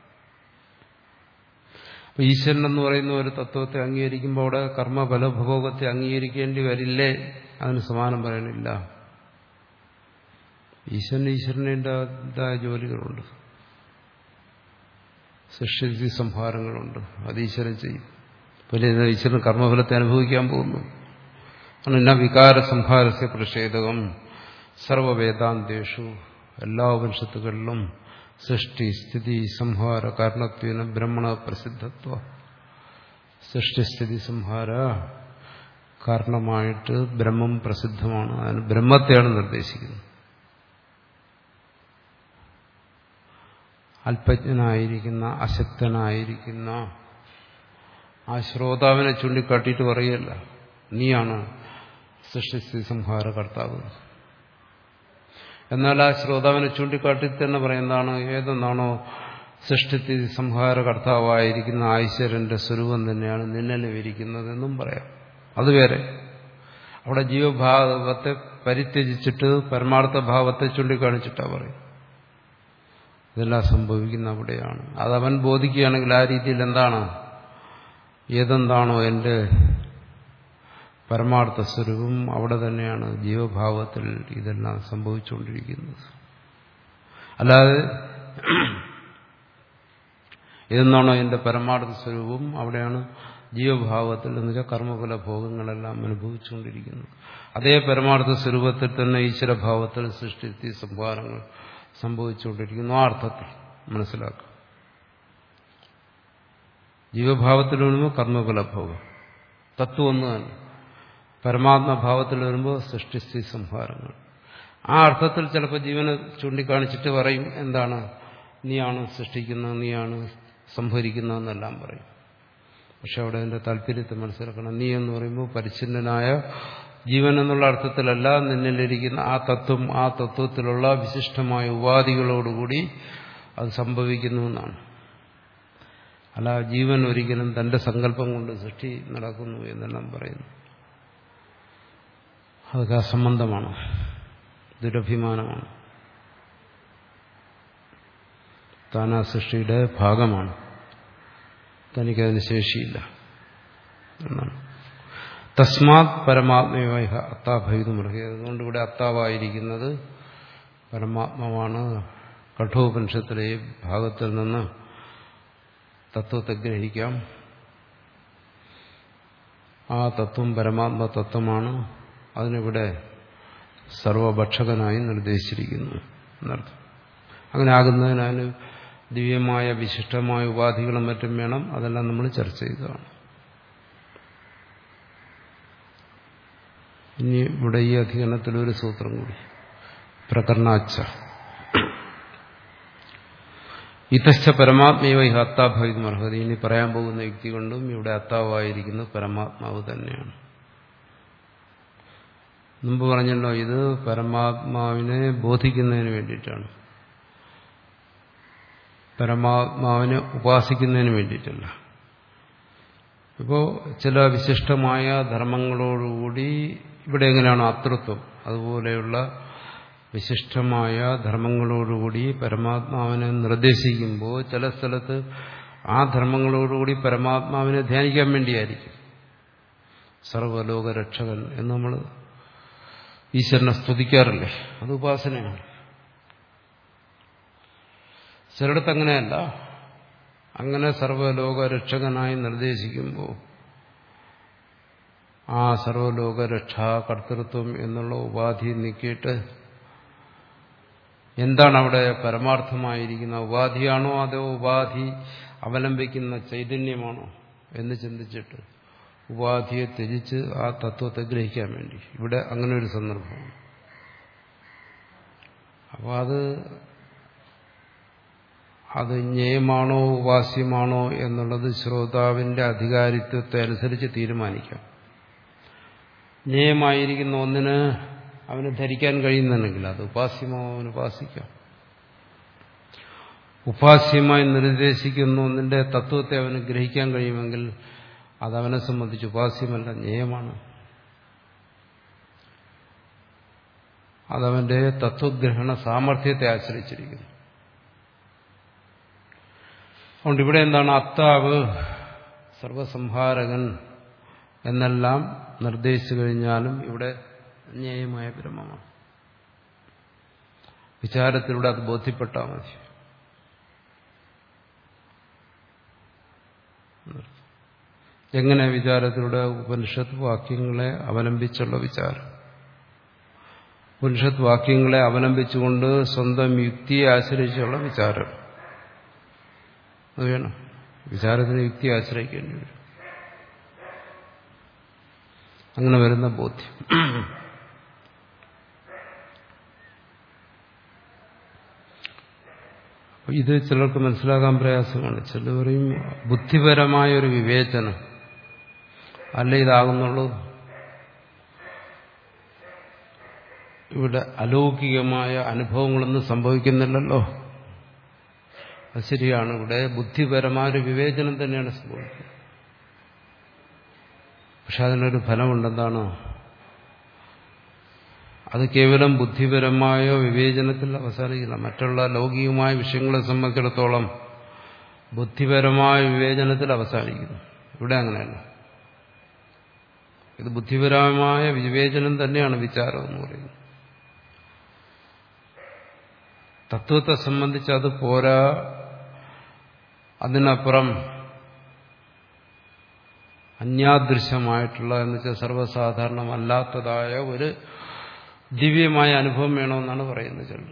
അപ്പൊ ഈശ്വരൻ എന്ന് പറയുന്ന ഒരു തത്വത്തെ അംഗീകരിക്കുമ്പോൾ അവിടെ കർമ്മഫല ഉപഭോഗത്തെ അംഗീകരിക്കേണ്ടി വരില്ലേ അതിന് സമാനം പറയണില്ല ഈശ്വരൻ ഈശ്വരനേതായ ജോലികളുണ്ട് സൃഷ്ടി സംഹാരങ്ങളുണ്ട് അത് ഈശ്വരൻ ചെയ്യും പിന്നെ ഈശ്വരൻ കർമ്മഫലത്തെ അനുഭവിക്കാൻ പോകുന്നു എന്നാ വികാര സംഹാരസ്യ പ്രതിഷേധകം സർവവേദാന്തേഷു എല്ലാ ഉപനിഷത്തുകളിലും സൃഷ്ടി സ്ഥിതി സംഹാര കാരണത്വന ബ്രഹ്മണ പ്രസിദ്ധത്വ സൃഷ്ടിസ്ഥിതി സംഹാര കാരണമായിട്ട് ബ്രഹ്മം പ്രസിദ്ധമാണ് അതിന് ബ്രഹ്മത്തെയാണ് നിർദ്ദേശിക്കുന്നത് അല്പജ്ഞനായിരിക്കുന്ന അശക്തനായിരിക്കുന്ന ആ ശ്രോതാവിനെ ചൂണ്ടിക്കാട്ടിയിട്ട് പറയുകയല്ല നീയാണ് സൃഷ്ടിസ്ഥിതി സംഹാര കർത്താവ് എന്നാൽ ആ ശ്രോതാവിനെ ചൂണ്ടിക്കാട്ടി തന്നെ പറയുന്നതാണ് ഏതെന്നാണോ സൃഷ്ടിസ്ഥിതി സംഹാര കർത്താവായിരിക്കുന്ന ഈശ്വരന്റെ സ്വരൂപം തന്നെയാണ് നിന്നലും ഇരിക്കുന്നതെന്നും പറയാം അത് വേറെ അവിടെ ജീവഭാവത്തെ പരിത്യജിച്ചിട്ട് പരമാർത്ഥ ഭാവത്തെ ചൂണ്ടിക്കാണിച്ചിട്ടാ പറയും ഇതെല്ലാം സംഭവിക്കുന്ന അവിടെയാണ് അതവൻ ബോധിക്കുകയാണെങ്കിൽ ആ രീതിയിൽ എന്താണ് ഏതെന്താണോ എൻ്റെ പരമാർത്ഥ സ്വരൂപം അവിടെ തന്നെയാണ് ജീവഭാവത്തിൽ ഇതെല്ലാം സംഭവിച്ചുകൊണ്ടിരിക്കുന്നത് അല്ലാതെ ഏതെന്നാണോ എൻ്റെ പരമാർത്ഥ സ്വരൂപം അവിടെയാണ് ജീവഭാവത്തിൽ എന്ന് വെച്ചാൽ കർമ്മഫല ഭോഗങ്ങളെല്ലാം അനുഭവിച്ചുകൊണ്ടിരിക്കുന്നു അതേ പരമാർത്ഥ സ്വരൂപത്തിൽ തന്നെ ഈശ്വരഭാവത്തിൽ സൃഷ്ടി സംഹാരങ്ങൾ സംഭവിച്ചുകൊണ്ടിരിക്കുന്നു ആ അർത്ഥത്തിൽ മനസ്സിലാക്കുക ജീവഭാവത്തിൽ വരുമ്പോൾ കർമ്മഫലഭോഗം തത്വം ഒന്ന് തന്നെ പരമാത്മഭാവത്തിൽ വരുമ്പോൾ സൃഷ്ടിസ്ഥി സംഹാരങ്ങൾ ആ അർത്ഥത്തിൽ ചിലപ്പോൾ ജീവനെ ചൂണ്ടിക്കാണിച്ചിട്ട് പറയും എന്താണ് നീയാണ് സൃഷ്ടിക്കുന്നത് നീയാണ് സംഭരിക്കുന്നതെന്നെല്ലാം പറയും പക്ഷെ അവിടെ അതിന്റെ താല്പര്യത്തെ മനസ്സിലാക്കണം നീ എന്ന് പറയുമ്പോൾ പരിച്ഛിന്നനായ ജീവൻ എന്നുള്ള അർത്ഥത്തിലല്ല നിന്നിലിരിക്കുന്ന ആ തത്വം ആ തത്വത്തിലുള്ള വിശിഷ്ടമായ ഉപാധികളോടുകൂടി അത് സംഭവിക്കുന്നു എന്നാണ് അല്ല ജീവൻ ഒരിക്കലും തന്റെ സങ്കല്പം കൊണ്ട് സൃഷ്ടി നടക്കുന്നു എന്നെല്ലാം പറയുന്നു അതൊക്കെ അസംബന്ധമാണ് ദുരഭിമാനമാണ് താൻ ആ സൃഷ്ടിയുടെ ഭാഗമാണ് തനിക്കതിന് ശേഷിയില്ല എന്നാണ് തസ്മാത് പരമാത്മയായ അത്താഭൈതുമൃഹി അതുകൊണ്ട് ഇവിടെ അത്താവായിരിക്കുന്നത് പരമാത്മാവാണ് കഠോപനിഷത്തിലെ ഈ ഭാഗത്തിൽ നിന്ന് തത്വത്തെ ഗ്രഹിക്കാം ആ തത്വം പരമാത്മ തത്വമാണ് അതിനിവിടെ സർവഭക്ഷകനായി നിർദ്ദേശിച്ചിരിക്കുന്നു എന്നർത്ഥം അങ്ങനെ ആകുന്നതിന് അതിന് ദിവ്യമായ വിശിഷ്ടമായ ഉപാധികളും മറ്റും വേണം അതെല്ലാം നമ്മൾ ചർച്ച ചെയ്തതാണ് ഇനി ഇവിടെ ഈ അധികരണത്തിൽ ഒരു സൂത്രം കൂടി പ്രകരണാച്ച ഇതശ്ച പരമാത്മീവ ഈ അത്താഭവിതം അർഹത ഇനി പറയാൻ പോകുന്ന വ്യക്തി കൊണ്ടും ഇവിടെ അത്താവായിരിക്കുന്നത് പരമാത്മാവ് തന്നെയാണ് മുമ്പ് പറഞ്ഞല്ലോ ഇത് പരമാത്മാവിനെ ബോധിക്കുന്നതിന് വേണ്ടിയിട്ടാണ് പരമാത്മാവിനെ ഉപാസിക്കുന്നതിന് വേണ്ടിയിട്ടല്ല ഇപ്പോൾ ചില വിശിഷ്ടമായ ധർമ്മങ്ങളോടുകൂടി ഇവിടെ എങ്ങനെയാണ് അതൃത്വം അതുപോലെയുള്ള വിശിഷ്ടമായ ധർമ്മങ്ങളോടുകൂടി പരമാത്മാവിനെ നിർദ്ദേശിക്കുമ്പോൾ ചില സ്ഥലത്ത് ആ ധർമ്മങ്ങളോടുകൂടി പരമാത്മാവിനെ ധ്യാനിക്കാൻ വേണ്ടിയായിരിക്കും സർവലോക രക്ഷകൻ എന്ന് നമ്മൾ ഈശ്വരനെ സ്തുതിക്കാറില്ലേ അത് ഉപാസനയാണ് ചിലയിടത്ത് അങ്ങനെയല്ല അങ്ങനെ സർവലോക രക്ഷകനായി നിർദ്ദേശിക്കുമ്പോൾ ആ സർവലോക രക്ഷാ കർത്തൃത്വം എന്നുള്ള ഉപാധി നീക്കിയിട്ട് എന്താണ് അവിടെ പരമാർത്ഥമായിരിക്കുന്ന ഉപാധിയാണോ അതോ ഉപാധി അവലംബിക്കുന്ന ചൈതന്യമാണോ എന്ന് ചിന്തിച്ചിട്ട് ഉപാധിയെ ത്യജിച്ച് ആ തത്വത്തെ ഗ്രഹിക്കാൻ വേണ്ടി ഇവിടെ അങ്ങനെ ഒരു സന്ദർഭമാണ് അപ്പോൾ അത് അത് ജ്ഞേയമാണോ ഉപാസ്യമാണോ എന്നുള്ളത് ശ്രോതാവിന്റെ അധികാരിത്വത്തെ അനുസരിച്ച് തീരുമാനിക്കാം ജ്ഞേയമായിരിക്കുന്ന ഒന്നിന് അവന് ധരിക്കാൻ കഴിയുന്നുണ്ടെങ്കിൽ അത് ഉപാസ്യമോ അവന് ഉപാസിക്കാം ഉപാസ്യമായി നിർദ്ദേശിക്കുന്ന ഒന്നിന്റെ തത്വത്തെ അവന് ഗ്രഹിക്കാൻ കഴിയുമെങ്കിൽ അതവനെ സംബന്ധിച്ച് ഉപാസ്യമല്ല ജ്ഞേയമാണ് അതവന്റെ തത്വഗ്രഹണ സാമർഥ്യത്തെ ആശ്രയിച്ചിരിക്കുന്നു അതുകൊണ്ട് ഇവിടെ എന്താണ് അത്താവ് സർവസംഹാരകൻ എന്നെല്ലാം നിർദ്ദേശിച്ചു കഴിഞ്ഞാലും ഇവിടെ അന്യായമായ ബ്രഹ്മമാണ് വിചാരത്തിലൂടെ അത് ബോധ്യപ്പെട്ടാൽ മതി എങ്ങനെ വിചാരത്തിലൂടെ ഉപനിഷത്ത് വാക്യങ്ങളെ അവലംബിച്ചുള്ള വിചാരം ഉപനിഷത്ത് വാക്യങ്ങളെ അവലംബിച്ചുകൊണ്ട് സ്വന്തം യുക്തിയെ ആശ്രയിച്ചുള്ള വിചാരം അത് വേണം വിചാരത്തിന് യുക്തിയെ ആശ്രയിക്കേണ്ടി വരും അങ്ങനെ വരുന്ന ബോധ്യം ഇത് ചിലർക്ക് മനസ്സിലാക്കാൻ പ്രയാസമാണ് ചിലർ പറയും ബുദ്ധിപരമായ ഒരു വിവേചനം അല്ല ഇതാകുന്നുള്ളൂ ഇവിടെ അലൗകികമായ അനുഭവങ്ങളൊന്നും സംഭവിക്കുന്നില്ലല്ലോ അത് ശരിയാണ് ഇവിടെ ബുദ്ധിപരമായ ഒരു വിവേചനം തന്നെയാണ് സംഭവിക്കുന്നത് പക്ഷെ അതിനൊരു ഫലമുണ്ടെന്താണ് അത് കേവലം ബുദ്ധിപരമായ വിവേചനത്തിൽ അവസാനിക്കില്ല മറ്റുള്ള ലൗകികമായ വിഷയങ്ങളെ സംബന്ധിച്ചിടത്തോളം ബുദ്ധിപരമായ വിവേചനത്തിൽ അവസാനിക്കുന്നു ഇവിടെ അങ്ങനെയല്ല ഇത് ബുദ്ധിപരമായ വിവേചനം തന്നെയാണ് വിചാരം എന്ന് പറയുന്നത് തത്വത്തെ സംബന്ധിച്ച് അത് പോരാ അതിനപ്പുറം അന്യാദൃശ്യമായിട്ടുള്ള എന്ന് വെച്ചാൽ സർവ്വസാധാരണമല്ലാത്തതായ ഒരു ദിവ്യമായ അനുഭവം വേണമെന്നാണ് പറയുന്നത് ചിലർ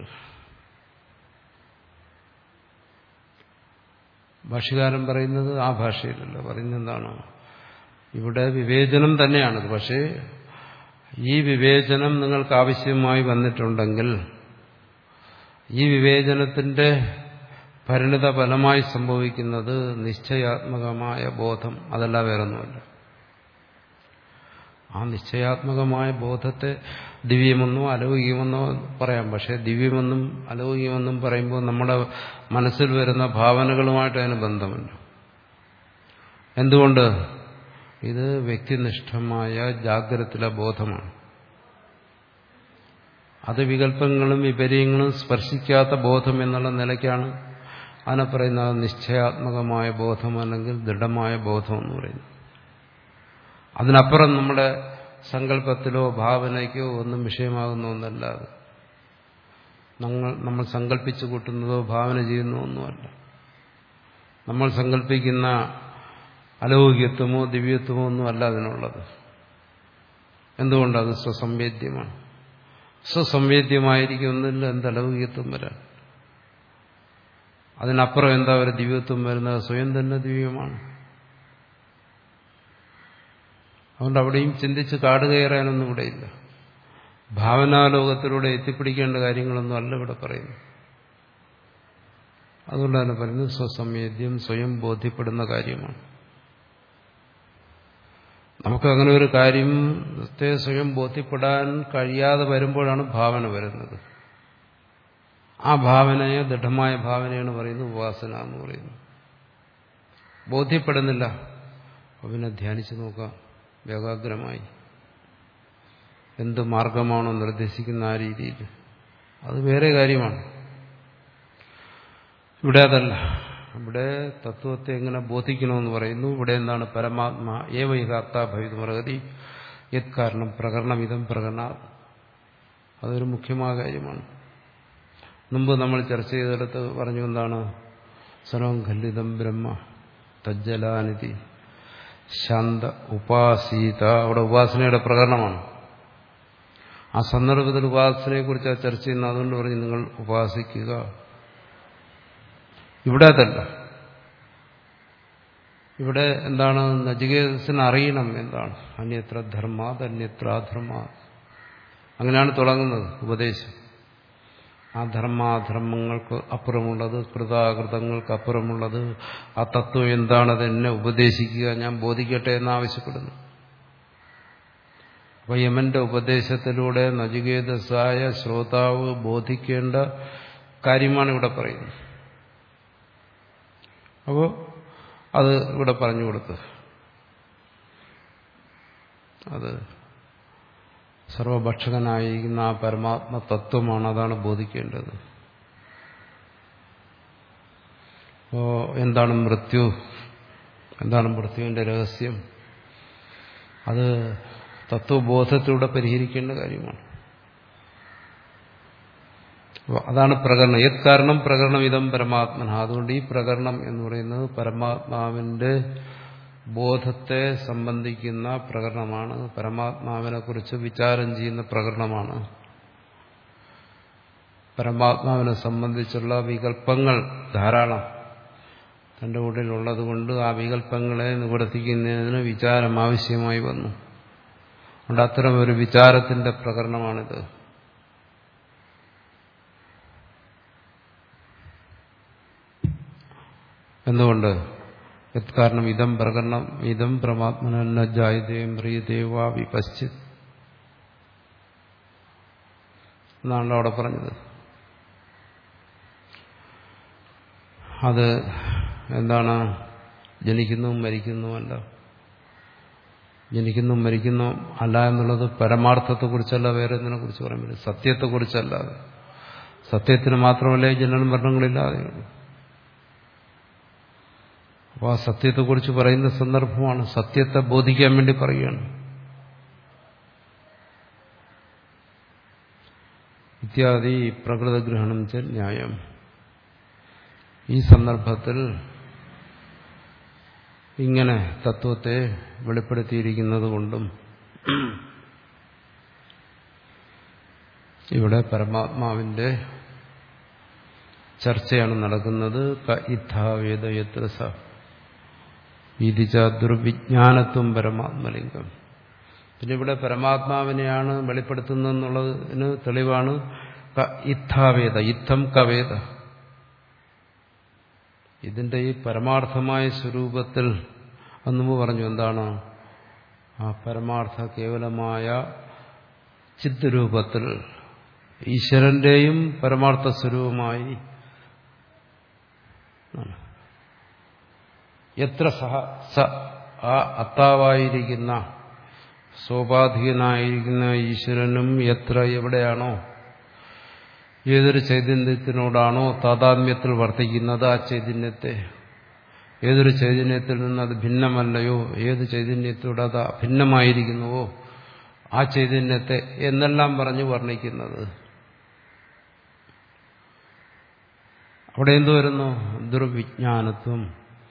ഭാഷകാരൻ പറയുന്നത് ആ ഭാഷയിലല്ല പറയുന്നത് എന്താണ് ഇവിടെ വിവേചനം തന്നെയാണത് പക്ഷേ ഈ വിവേചനം നിങ്ങൾക്ക് ആവശ്യമായി വന്നിട്ടുണ്ടെങ്കിൽ ഈ വിവേചനത്തിന്റെ പരിണിത ഫലമായി സംഭവിക്കുന്നത് നിശ്ചയാത്മകമായ ബോധം അതല്ല വേറൊന്നുമല്ല ആ നിശ്ചയാത്മകമായ ബോധത്തെ ദിവ്യമെന്നോ അലൗകികമെന്നോ പറയാം പക്ഷെ ദിവ്യമെന്നും അലൗകികമെന്നും പറയുമ്പോൾ നമ്മുടെ മനസ്സിൽ വരുന്ന ഭാവനകളുമായിട്ട് അതിന് ബന്ധമുണ്ട് എന്തുകൊണ്ട് ഇത് വ്യക്തിനിഷ്ഠമായ ജാഗ്രതത്തിലെ ബോധമാണ് അത് വികല്പങ്ങളും വിപര്യങ്ങളും സ്പർശിക്കാത്ത ബോധം എന്നുള്ള നിലയ്ക്കാണ് അതിനെ പറയുന്ന നിശ്ചയാത്മകമായ ബോധം അല്ലെങ്കിൽ ദൃഢമായ ബോധം എന്ന് പറയുന്നത് അതിനപ്പുറം നമ്മുടെ സങ്കല്പത്തിലോ ഭാവനയ്ക്കോ ഒന്നും വിഷയമാകുന്ന ഒന്നല്ല അത് നമ്മൾ നമ്മൾ സങ്കല്പിച്ചു കൂട്ടുന്നതോ ഭാവന ചെയ്യുന്നതോ ഒന്നുമല്ല നമ്മൾ സങ്കല്പിക്കുന്ന അലൗകികത്വമോ ദിവ്യത്വമോ ഒന്നും അല്ല അതിനുള്ളത് എന്തുകൊണ്ടത് സ്വസംവേദ്യമാണ് സ്വസംവേദ്യമായിരിക്കുന്നില്ല എന്ത് അലൗകികത്വം വരാൻ അതിനപ്പുറം എന്താ ഒരു ദിവ്യത്വം വരുന്നത് സ്വയം തന്നെ ദിവ്യമാണ് അതുകൊണ്ട് അവിടെയും ചിന്തിച്ച് കാട് കയറാനൊന്നും ഇവിടെയില്ല ഭാവനാലോകത്തിലൂടെ എത്തിപ്പിടിക്കേണ്ട കാര്യങ്ങളൊന്നും അല്ല ഇവിടെ പറയുന്നത് അതുകൊണ്ടാണ് പറയുന്നത് സ്വസംവേദ്യം സ്വയം ബോധ്യപ്പെടുന്ന കാര്യമാണ് നമുക്ക് അങ്ങനെ ഒരു കാര്യത്തെ സ്വയം ബോധ്യപ്പെടാൻ കഴിയാതെ വരുമ്പോഴാണ് ഭാവന വരുന്നത് ആ ഭാവനയെ ദൃഢമായ ഭാവനയാണ് പറയുന്നത് ഉപാസന എന്ന് പറയുന്നത് ബോധ്യപ്പെടുന്നില്ല അപ്പോൾ പിന്നെ ധ്യാനിച്ചു നോക്കാം ഏകാഗ്രമായി എന്ത് മാർഗമാണോ നിർദ്ദേശിക്കുന്ന ആ രീതിയിൽ അത് വേറെ കാര്യമാണ് ഇവിടെ അതല്ല ഇവിടെ തത്വത്തെ എങ്ങനെ ബോധിക്കണമെന്ന് പറയുന്നു ഇവിടെ എന്താണ് പരമാത്മാ ഏവൈകാത്ത ഭവിതമർഹതി യത് കാരണം പ്രകരണമിതം പ്രകടന അതൊരു മുഖ്യമായ കാര്യമാണ് മുമ്പ് നമ്മൾ ചർച്ച ചെയ്തെടുത്ത് പറഞ്ഞു എന്താണ് സർവം ഖല്ലിതം ബ്രഹ്മ തജ്ജലാനിധി ശാന്ത ഉപാസീത അവിടെ ഉപാസനയുടെ പ്രകടനമാണ് ആ സന്ദർഭത്തിൽ ഉപാസനയെക്കുറിച്ച് ചർച്ച ചെയ്യുന്ന അതുകൊണ്ട് പറഞ്ഞ് നിങ്ങൾ ഉപാസിക്കുക ഇവിടെ അതല്ല ഇവിടെ എന്താണ് നജികേതസിന് അറിയണം എന്താണ് അന്യത്ര ധർമാത് അന്യത്ര അധർമാത് അങ്ങനെയാണ് തുടങ്ങുന്നത് ഉപദേശം ആ ധർമാധർമ്മങ്ങൾക്ക് അപ്പുറമുള്ളത് കൃതാകൃതങ്ങൾക്ക് അപ്പുറമുള്ളത് ആ തത്വം എന്താണത് എന്നെ ഉപദേശിക്കുക ഞാൻ ബോധിക്കട്ടെ എന്ന് ആവശ്യപ്പെടുന്നു അപ്പൊ യമന്റെ ഉപദേശത്തിലൂടെ നജികേതസായ ശ്രോതാവ് ബോധിക്കേണ്ട കാര്യമാണ് ഇവിടെ പറയുന്നത് അപ്പോൾ അത് ഇവിടെ പറഞ്ഞു കൊടുത്ത് അത് സർവഭക്ഷകനായിരിക്കുന്ന ആ പരമാത്മ തത്വമാണ് അതാണ് ബോധിക്കേണ്ടത് അപ്പോ എന്താണ് മൃത്യു എന്താണ് മൃത്യുവിന്റെ രഹസ്യം അത് തത്വബോധത്തിലൂടെ പരിഹരിക്കേണ്ട കാര്യമാണ് അതാണ് പ്രകരണം ഏത് കാരണം പ്രകരണം ഇതം പരമാത്മന അതുകൊണ്ട് ഈ പ്രകരണം എന്ന് പറയുന്നത് പരമാത്മാവിന്റെ ബോധത്തെ സംബന്ധിക്കുന്ന പ്രകരണമാണ് പരമാത്മാവിനെ കുറിച്ച് വിചാരം ചെയ്യുന്ന പ്രകരണമാണ് പരമാത്മാവിനെ സംബന്ധിച്ചുള്ള വികല്പങ്ങൾ ധാരാളം തന്റെ ഉള്ളിലുള്ളത് കൊണ്ട് ആ വികല്പങ്ങളെ നിവർത്തിക്കുന്നതിന് വിചാരം ആവശ്യമായി വന്നു അതുകൊണ്ട് അത്തരം ഒരു വിചാരത്തിന്റെ പ്രകരണമാണിത് എന്തുകൊണ്ട് കാരണം ഇതം പ്രകടനം ഇതം പ്രമാത്മന ജായതേം പ്രിയദേവാ വിപശ്ചിത് എന്നാണല്ലോ അവിടെ പറഞ്ഞത് അത് എന്താണ് ജനിക്കുന്നു മരിക്കുന്നുമല്ല ജനിക്കുന്നു മരിക്കുന്നു അല്ല എന്നുള്ളത് പരമാർത്ഥത്തെക്കുറിച്ചല്ല വേറെ എന്തിനെ കുറിച്ച് പറയാൻ പറ്റും സത്യത്തെക്കുറിച്ചല്ല സത്യത്തിന് മാത്രമല്ലേ ജനനം മരണങ്ങളില്ലാതെയുള്ളൂ അപ്പോൾ ആ സത്യത്തെക്കുറിച്ച് പറയുന്ന സന്ദർഭമാണ് സത്യത്തെ ബോധിക്കാൻ വേണ്ടി പറയുകയാണ് ഇത്യാദി പ്രകൃതഗ്രഹണം ച ന്യായം ഈ സന്ദർഭത്തിൽ ഇങ്ങനെ തത്വത്തെ വെളിപ്പെടുത്തിയിരിക്കുന്നത് കൊണ്ടും ഇവിടെ പരമാത്മാവിന്റെ ചർച്ചയാണ് നടക്കുന്നത് ഇത്ഥാവേദയത്ര സ വീതിച്ച ദുർവിജ്ഞാനത്വം പരമാത്മലിംഗം പിന്നെ ഇവിടെ പരമാത്മാവിനെയാണ് വെളിപ്പെടുത്തുന്നതെന്നുള്ളതിന് തെളിവാണ് ഇത്ഥാവേദ ഇത്തം കവേദ ഇതിന്റെ ഈ പരമാർത്ഥമായ സ്വരൂപത്തിൽ അന്നുമ്പ് പറഞ്ഞു എന്താണ് ആ പരമാർത്ഥ കേവലമായ ചിത്തരൂപത്തിൽ ഈശ്വരന്റെയും പരമാർത്ഥ സ്വരൂപമായി എത്ര സഹ സ ആ അത്താവായിരിക്കുന്ന സ്വാഭാധികനായിരിക്കുന്ന ഈശ്വരനും എത്ര എവിടെയാണോ ഏതൊരു ചൈതന്യത്തിനോടാണോ താതാത്മ്യത്തിൽ വർത്തിക്കുന്നത് ആ ചൈതന്യത്തെ ഏതൊരു ചൈതന്യത്തിൽ നിന്ന് അത് ഭിന്നമല്ലയോ ഏത് ചൈതന്യത്തോട് അത് ഭിന്നമായിരിക്കുന്നുവോ ആ ചൈതന്യത്തെ എന്നെല്ലാം പറഞ്ഞ് വർണ്ണിക്കുന്നത് അവിടെ എന്തു വരുന്നു ദുർവിജ്ഞാനത്വം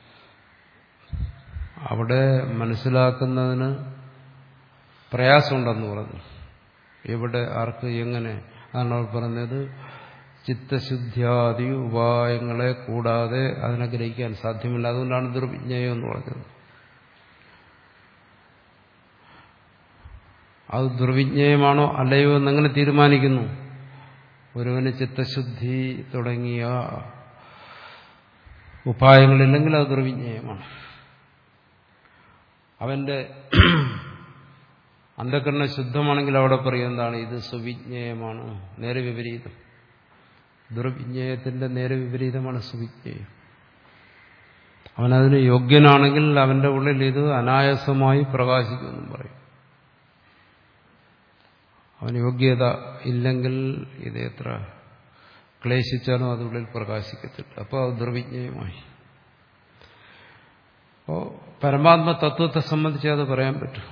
അവിടെ മനസ്സിലാക്കുന്നതിന് പ്രയാസമുണ്ടെന്ന് പറഞ്ഞു എവിടെ ആർക്ക് എങ്ങനെ അതാണ് അവർ പറഞ്ഞത് ചിത്തശുദ്ധ്യാദി ഉപായങ്ങളെ കൂടാതെ അതിനെ ഗ്രഹിക്കാൻ സാധ്യമല്ല അതുകൊണ്ടാണ് ദുർവിജ്ഞേയം എന്ന് പറഞ്ഞത് അത് ദുർവിജ്ഞേയമാണോ അല്ലയോ എന്നെങ്ങനെ തീരുമാനിക്കുന്നു ഒരുവന് ചിത്തശുദ്ധി തുടങ്ങിയ ഉപായങ്ങളില്ലെങ്കിൽ അത് ദുർവിജ്ഞേയമാണ് അവന്റെ അന്ധകരണ ശുദ്ധമാണെങ്കിൽ അവിടെ പറയും എന്താണ് ഇത് സുവിജ്ഞേയമാണ് നേരെ വിപരീതം ദുർവിജ്ഞേയത്തിന്റെ നേരെ വിപരീതമാണ് സുവിജ്ഞേയം അവനതിന് യോഗ്യനാണെങ്കിൽ അവന്റെ ഉള്ളിൽ ഇത് അനായാസമായി പ്രകാശിക്കുമെന്നും പറയും അവന് യോഗ്യത ഇല്ലെങ്കിൽ ഇത് എത്ര ക്ലേശിച്ചാലും അതുള്ളിൽ പ്രകാശിക്കത്തില്ല അപ്പോൾ അത് ദുർവിജ്ഞേയമായി അപ്പോൾ പരമാത്മ തത്വത്തെ സംബന്ധിച്ച് അത് പറയാൻ പറ്റും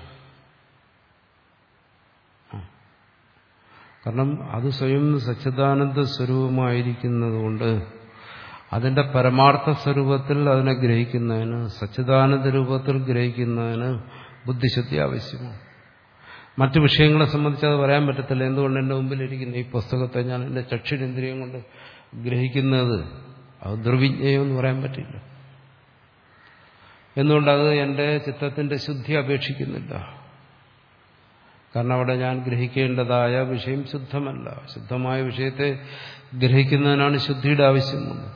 കാരണം അത് സ്വയം സച്ചിദാനന്ദ സ്വരൂപമായിരിക്കുന്നതുകൊണ്ട് അതിന്റെ പരമാർത്ഥ സ്വരൂപത്തിൽ അതിനെ ഗ്രഹിക്കുന്നതിന് സച്ചിദാനന്ദ രൂപത്തിൽ ഗ്രഹിക്കുന്നതിന് ബുദ്ധിശുദ്ധി ആവശ്യമാണ് മറ്റു വിഷയങ്ങളെ സംബന്ധിച്ച് അത് പറയാൻ പറ്റത്തില്ല എന്തുകൊണ്ട് എൻ്റെ മുമ്പിലിരിക്കുന്ന ഈ പുസ്തകത്തെ ഞാൻ എൻ്റെ ചക്ഷുരേന്ദ്രിയം കൊണ്ട് ഗ്രഹിക്കുന്നത് അത് ദുർവിജ്ഞയം എന്ന് പറയാൻ പറ്റില്ല എന്തുകൊണ്ടത് എൻ്റെ ചിത്തത്തിന്റെ ശുദ്ധി അപേക്ഷിക്കുന്നില്ല കാരണം അവിടെ ഞാൻ ഗ്രഹിക്കേണ്ടതായ വിഷയം ശുദ്ധമല്ല ശുദ്ധമായ വിഷയത്തെ ഗ്രഹിക്കുന്നതിനാണ് ശുദ്ധിയുടെ ആവശ്യമുണ്ട്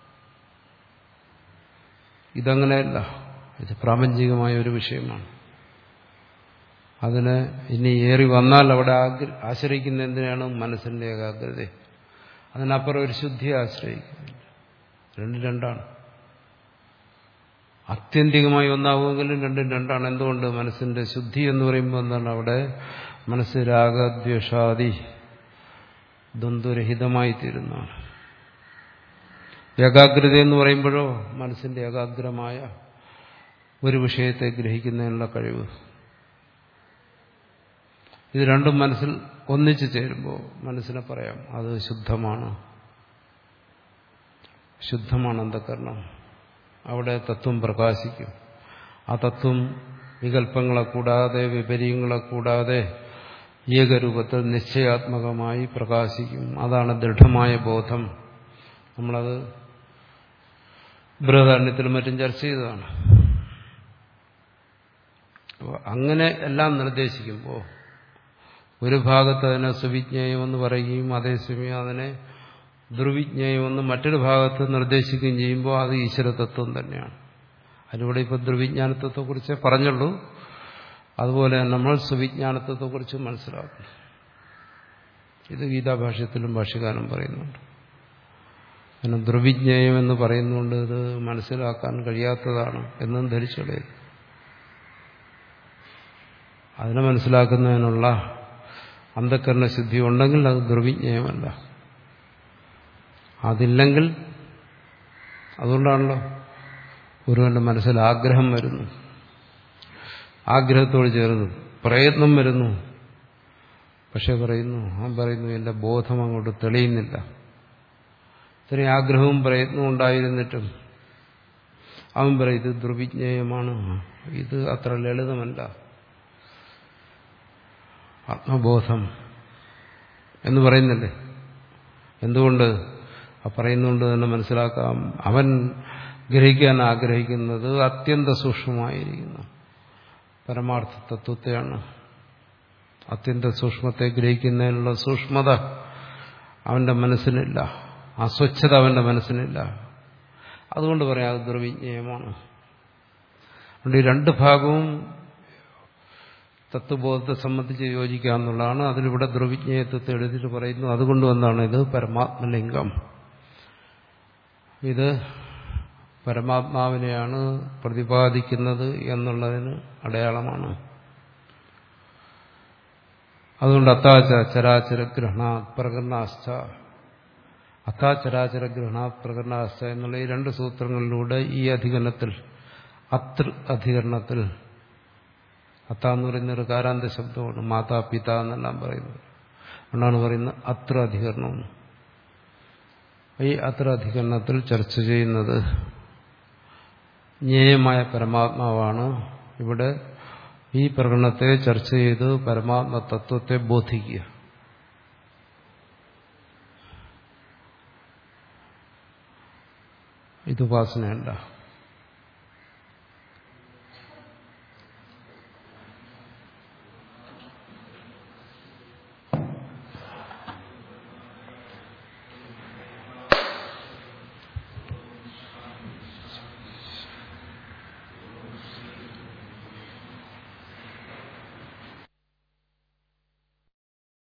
ഇതങ്ങനെയല്ല ഇത് പ്രാപഞ്ചികമായ ഒരു വിഷയമാണ് അതിന് ഇനി ഏറി വന്നാൽ അവിടെ ആശ്രയിക്കുന്ന എന്തിനാണ് മനസ്സിന്റെ ഏകാഗ്രത അതിനപ്പുറം ഒരു ശുദ്ധിയെ ആശ്രയിക്കുന്നില്ല രണ്ടും രണ്ടാണ് ആത്യന്തികമായി ഒന്നാവുമെങ്കിലും രണ്ടും രണ്ടാണ് എന്തുകൊണ്ട് മനസ്സിന്റെ ശുദ്ധി എന്ന് പറയുമ്പോൾ എന്താണ് അവിടെ മനസ്സ് രാഗദ്വേഷാദി ദ്വന്ദ്വരഹിതമായി തീരുന്നതാണ് ഏകാഗ്രത എന്ന് പറയുമ്പോഴോ മനസ്സിന്റെ ഏകാഗ്രമായ ഒരു വിഷയത്തെ ഗ്രഹിക്കുന്നതിനുള്ള കഴിവ് ഇത് രണ്ടും മനസ്സിൽ ഒന്നിച്ചു ചേരുമ്പോൾ മനസ്സിനെ പറയാം അത് ശുദ്ധമാണ് ശുദ്ധമാണ് അന്ധകരണം അവിടെ തത്വം പ്രകാശിക്കും ആ തത്വം വികല്പങ്ങളെ കൂടാതെ വിപരീയങ്ങളെ കൂടാതെ ഏകരൂപത്തിൽ നിശ്ചയാത്മകമായി പ്രകാശിക്കും അതാണ് ദൃഢമായ ബോധം നമ്മളത് ബൃഹദാരണ്യത്തിലും മറ്റും ചർച്ച ചെയ്തതാണ് അങ്ങനെ എല്ലാം നിർദ്ദേശിക്കുമ്പോൾ ഒരു ഭാഗത്ത് അതിനെ സുവിജ്ഞേയമെന്ന് പറയുകയും അതേസമയം അതിനെ ദുർവിജ്ഞേയമെന്ന് മറ്റൊരു ഭാഗത്ത് നിർദ്ദേശിക്കുകയും ചെയ്യുമ്പോൾ അത് ഈശ്വരതത്വം തന്നെയാണ് അതിലൂടെ ഇപ്പോൾ ദുർവിജ്ഞാനത്വത്തെക്കുറിച്ച് പറഞ്ഞുള്ളൂ അതുപോലെ നമ്മൾ സുവിജ്ഞാനത്വത്തെക്കുറിച്ച് മനസ്സിലാക്കണം ഇത് ഗീതാഭാഷ്യത്തിലും ഭാഷ്യകാലം പറയുന്നുണ്ട് കാരണം ദുർവിജ്ഞേയം എന്ന് പറയുന്നുകൊണ്ട് ഇത് മനസ്സിലാക്കാൻ കഴിയാത്തതാണ് എന്നും ധരിച്ചുള്ളത് അതിനെ മനസ്സിലാക്കുന്നതിനുള്ള അന്ധക്കരണ ശുദ്ധി ഉണ്ടെങ്കിൽ അത് ദുർവിജ്ഞേയമല്ല അതില്ലെങ്കിൽ അതുകൊണ്ടാണല്ലോ ഒരുവന്റെ മനസ്സിൽ ആഗ്രഹം വരുന്നു ആഗ്രഹത്തോട് ചേർന്ന് പ്രയത്നം വരുന്നു പക്ഷെ പറയുന്നു അവൻ പറയുന്നു എന്റെ ബോധം അങ്ങോട്ട് തെളിയുന്നില്ല ഇത്രയും ആഗ്രഹവും പ്രയത്നവും ഉണ്ടായിരുന്നിട്ടും അവൻ പറയും ഇത് ദുർവിജ്ഞേയമാണ് ഇത് അത്ര ലളിതമല്ല ആത്മബോധം എന്ന് പറയുന്നില്ലേ എന്തുകൊണ്ട് ആ പറയുന്നുകൊണ്ട് തന്നെ മനസ്സിലാക്കാം അവൻ ഗ്രഹിക്കാൻ ആഗ്രഹിക്കുന്നത് അത്യന്ത സൂക്ഷ്മമായിരിക്കുന്നു പരമാർത്ഥ തത്വത്തെയാണ് അത്യന്ത സൂക്ഷ്മത്തെ ഗ്രഹിക്കുന്നതിനുള്ള സൂക്ഷ്മത അവന്റെ മനസ്സിനില്ല അസ്വച്ഛത അവന്റെ മനസ്സിനില്ല അതുകൊണ്ട് പറയാം അത് ദുർവിജ്ഞേയമാണ് അതുകൊണ്ട് ഈ രണ്ട് ഭാഗവും തത്വബോധത്തെ സംബന്ധിച്ച് യോജിക്കാമെന്നുള്ളതാണ് അതിലിവിടെ ദുർവിജ്ഞേയത്വത്തെ എഴുതിയിട്ട് പറയുന്നു അതുകൊണ്ട് വന്നാണ് ഇത് പരമാത്മലിംഗം ഇത് പരമാത്മാവിനെയാണ് പ്രതിപാദിക്കുന്നത് എന്നുള്ളതിന് അടയാളമാണ് അതുകൊണ്ട് അത്താച്ച ചരാചര ഗ്രഹണാത് പ്രകരണാശ്ച അത്താചരാചര ഗ്രഹണാത് പ്രകരണാശ്ച എന്നുള്ള ഈ രണ്ട് സൂത്രങ്ങളിലൂടെ ഈ അധികരണത്തിൽ അത്ര അധികരണത്തിൽ അത്ത എന്ന് പറയുന്ന ഒരു കാരാന്ത ശബ്ദമാണ് മാതാ പിത എന്നെല്ലാം പറയുന്നത് അതുകൊണ്ടാണ് പറയുന്നത് അത്ര അധികരണം ഈ അത്ര അധികരണത്തിൽ ചർച്ച ചെയ്യുന്നത് ജ്ഞേയമായ പരമാത്മാവാണ് ഇവിടെ ഈ പ്രകടനത്തെ ചർച്ച ചെയ്ത് പരമാത്മ തത്വത്തെ ബോധിക്കുക ഇത് ഉപാസനയല്ല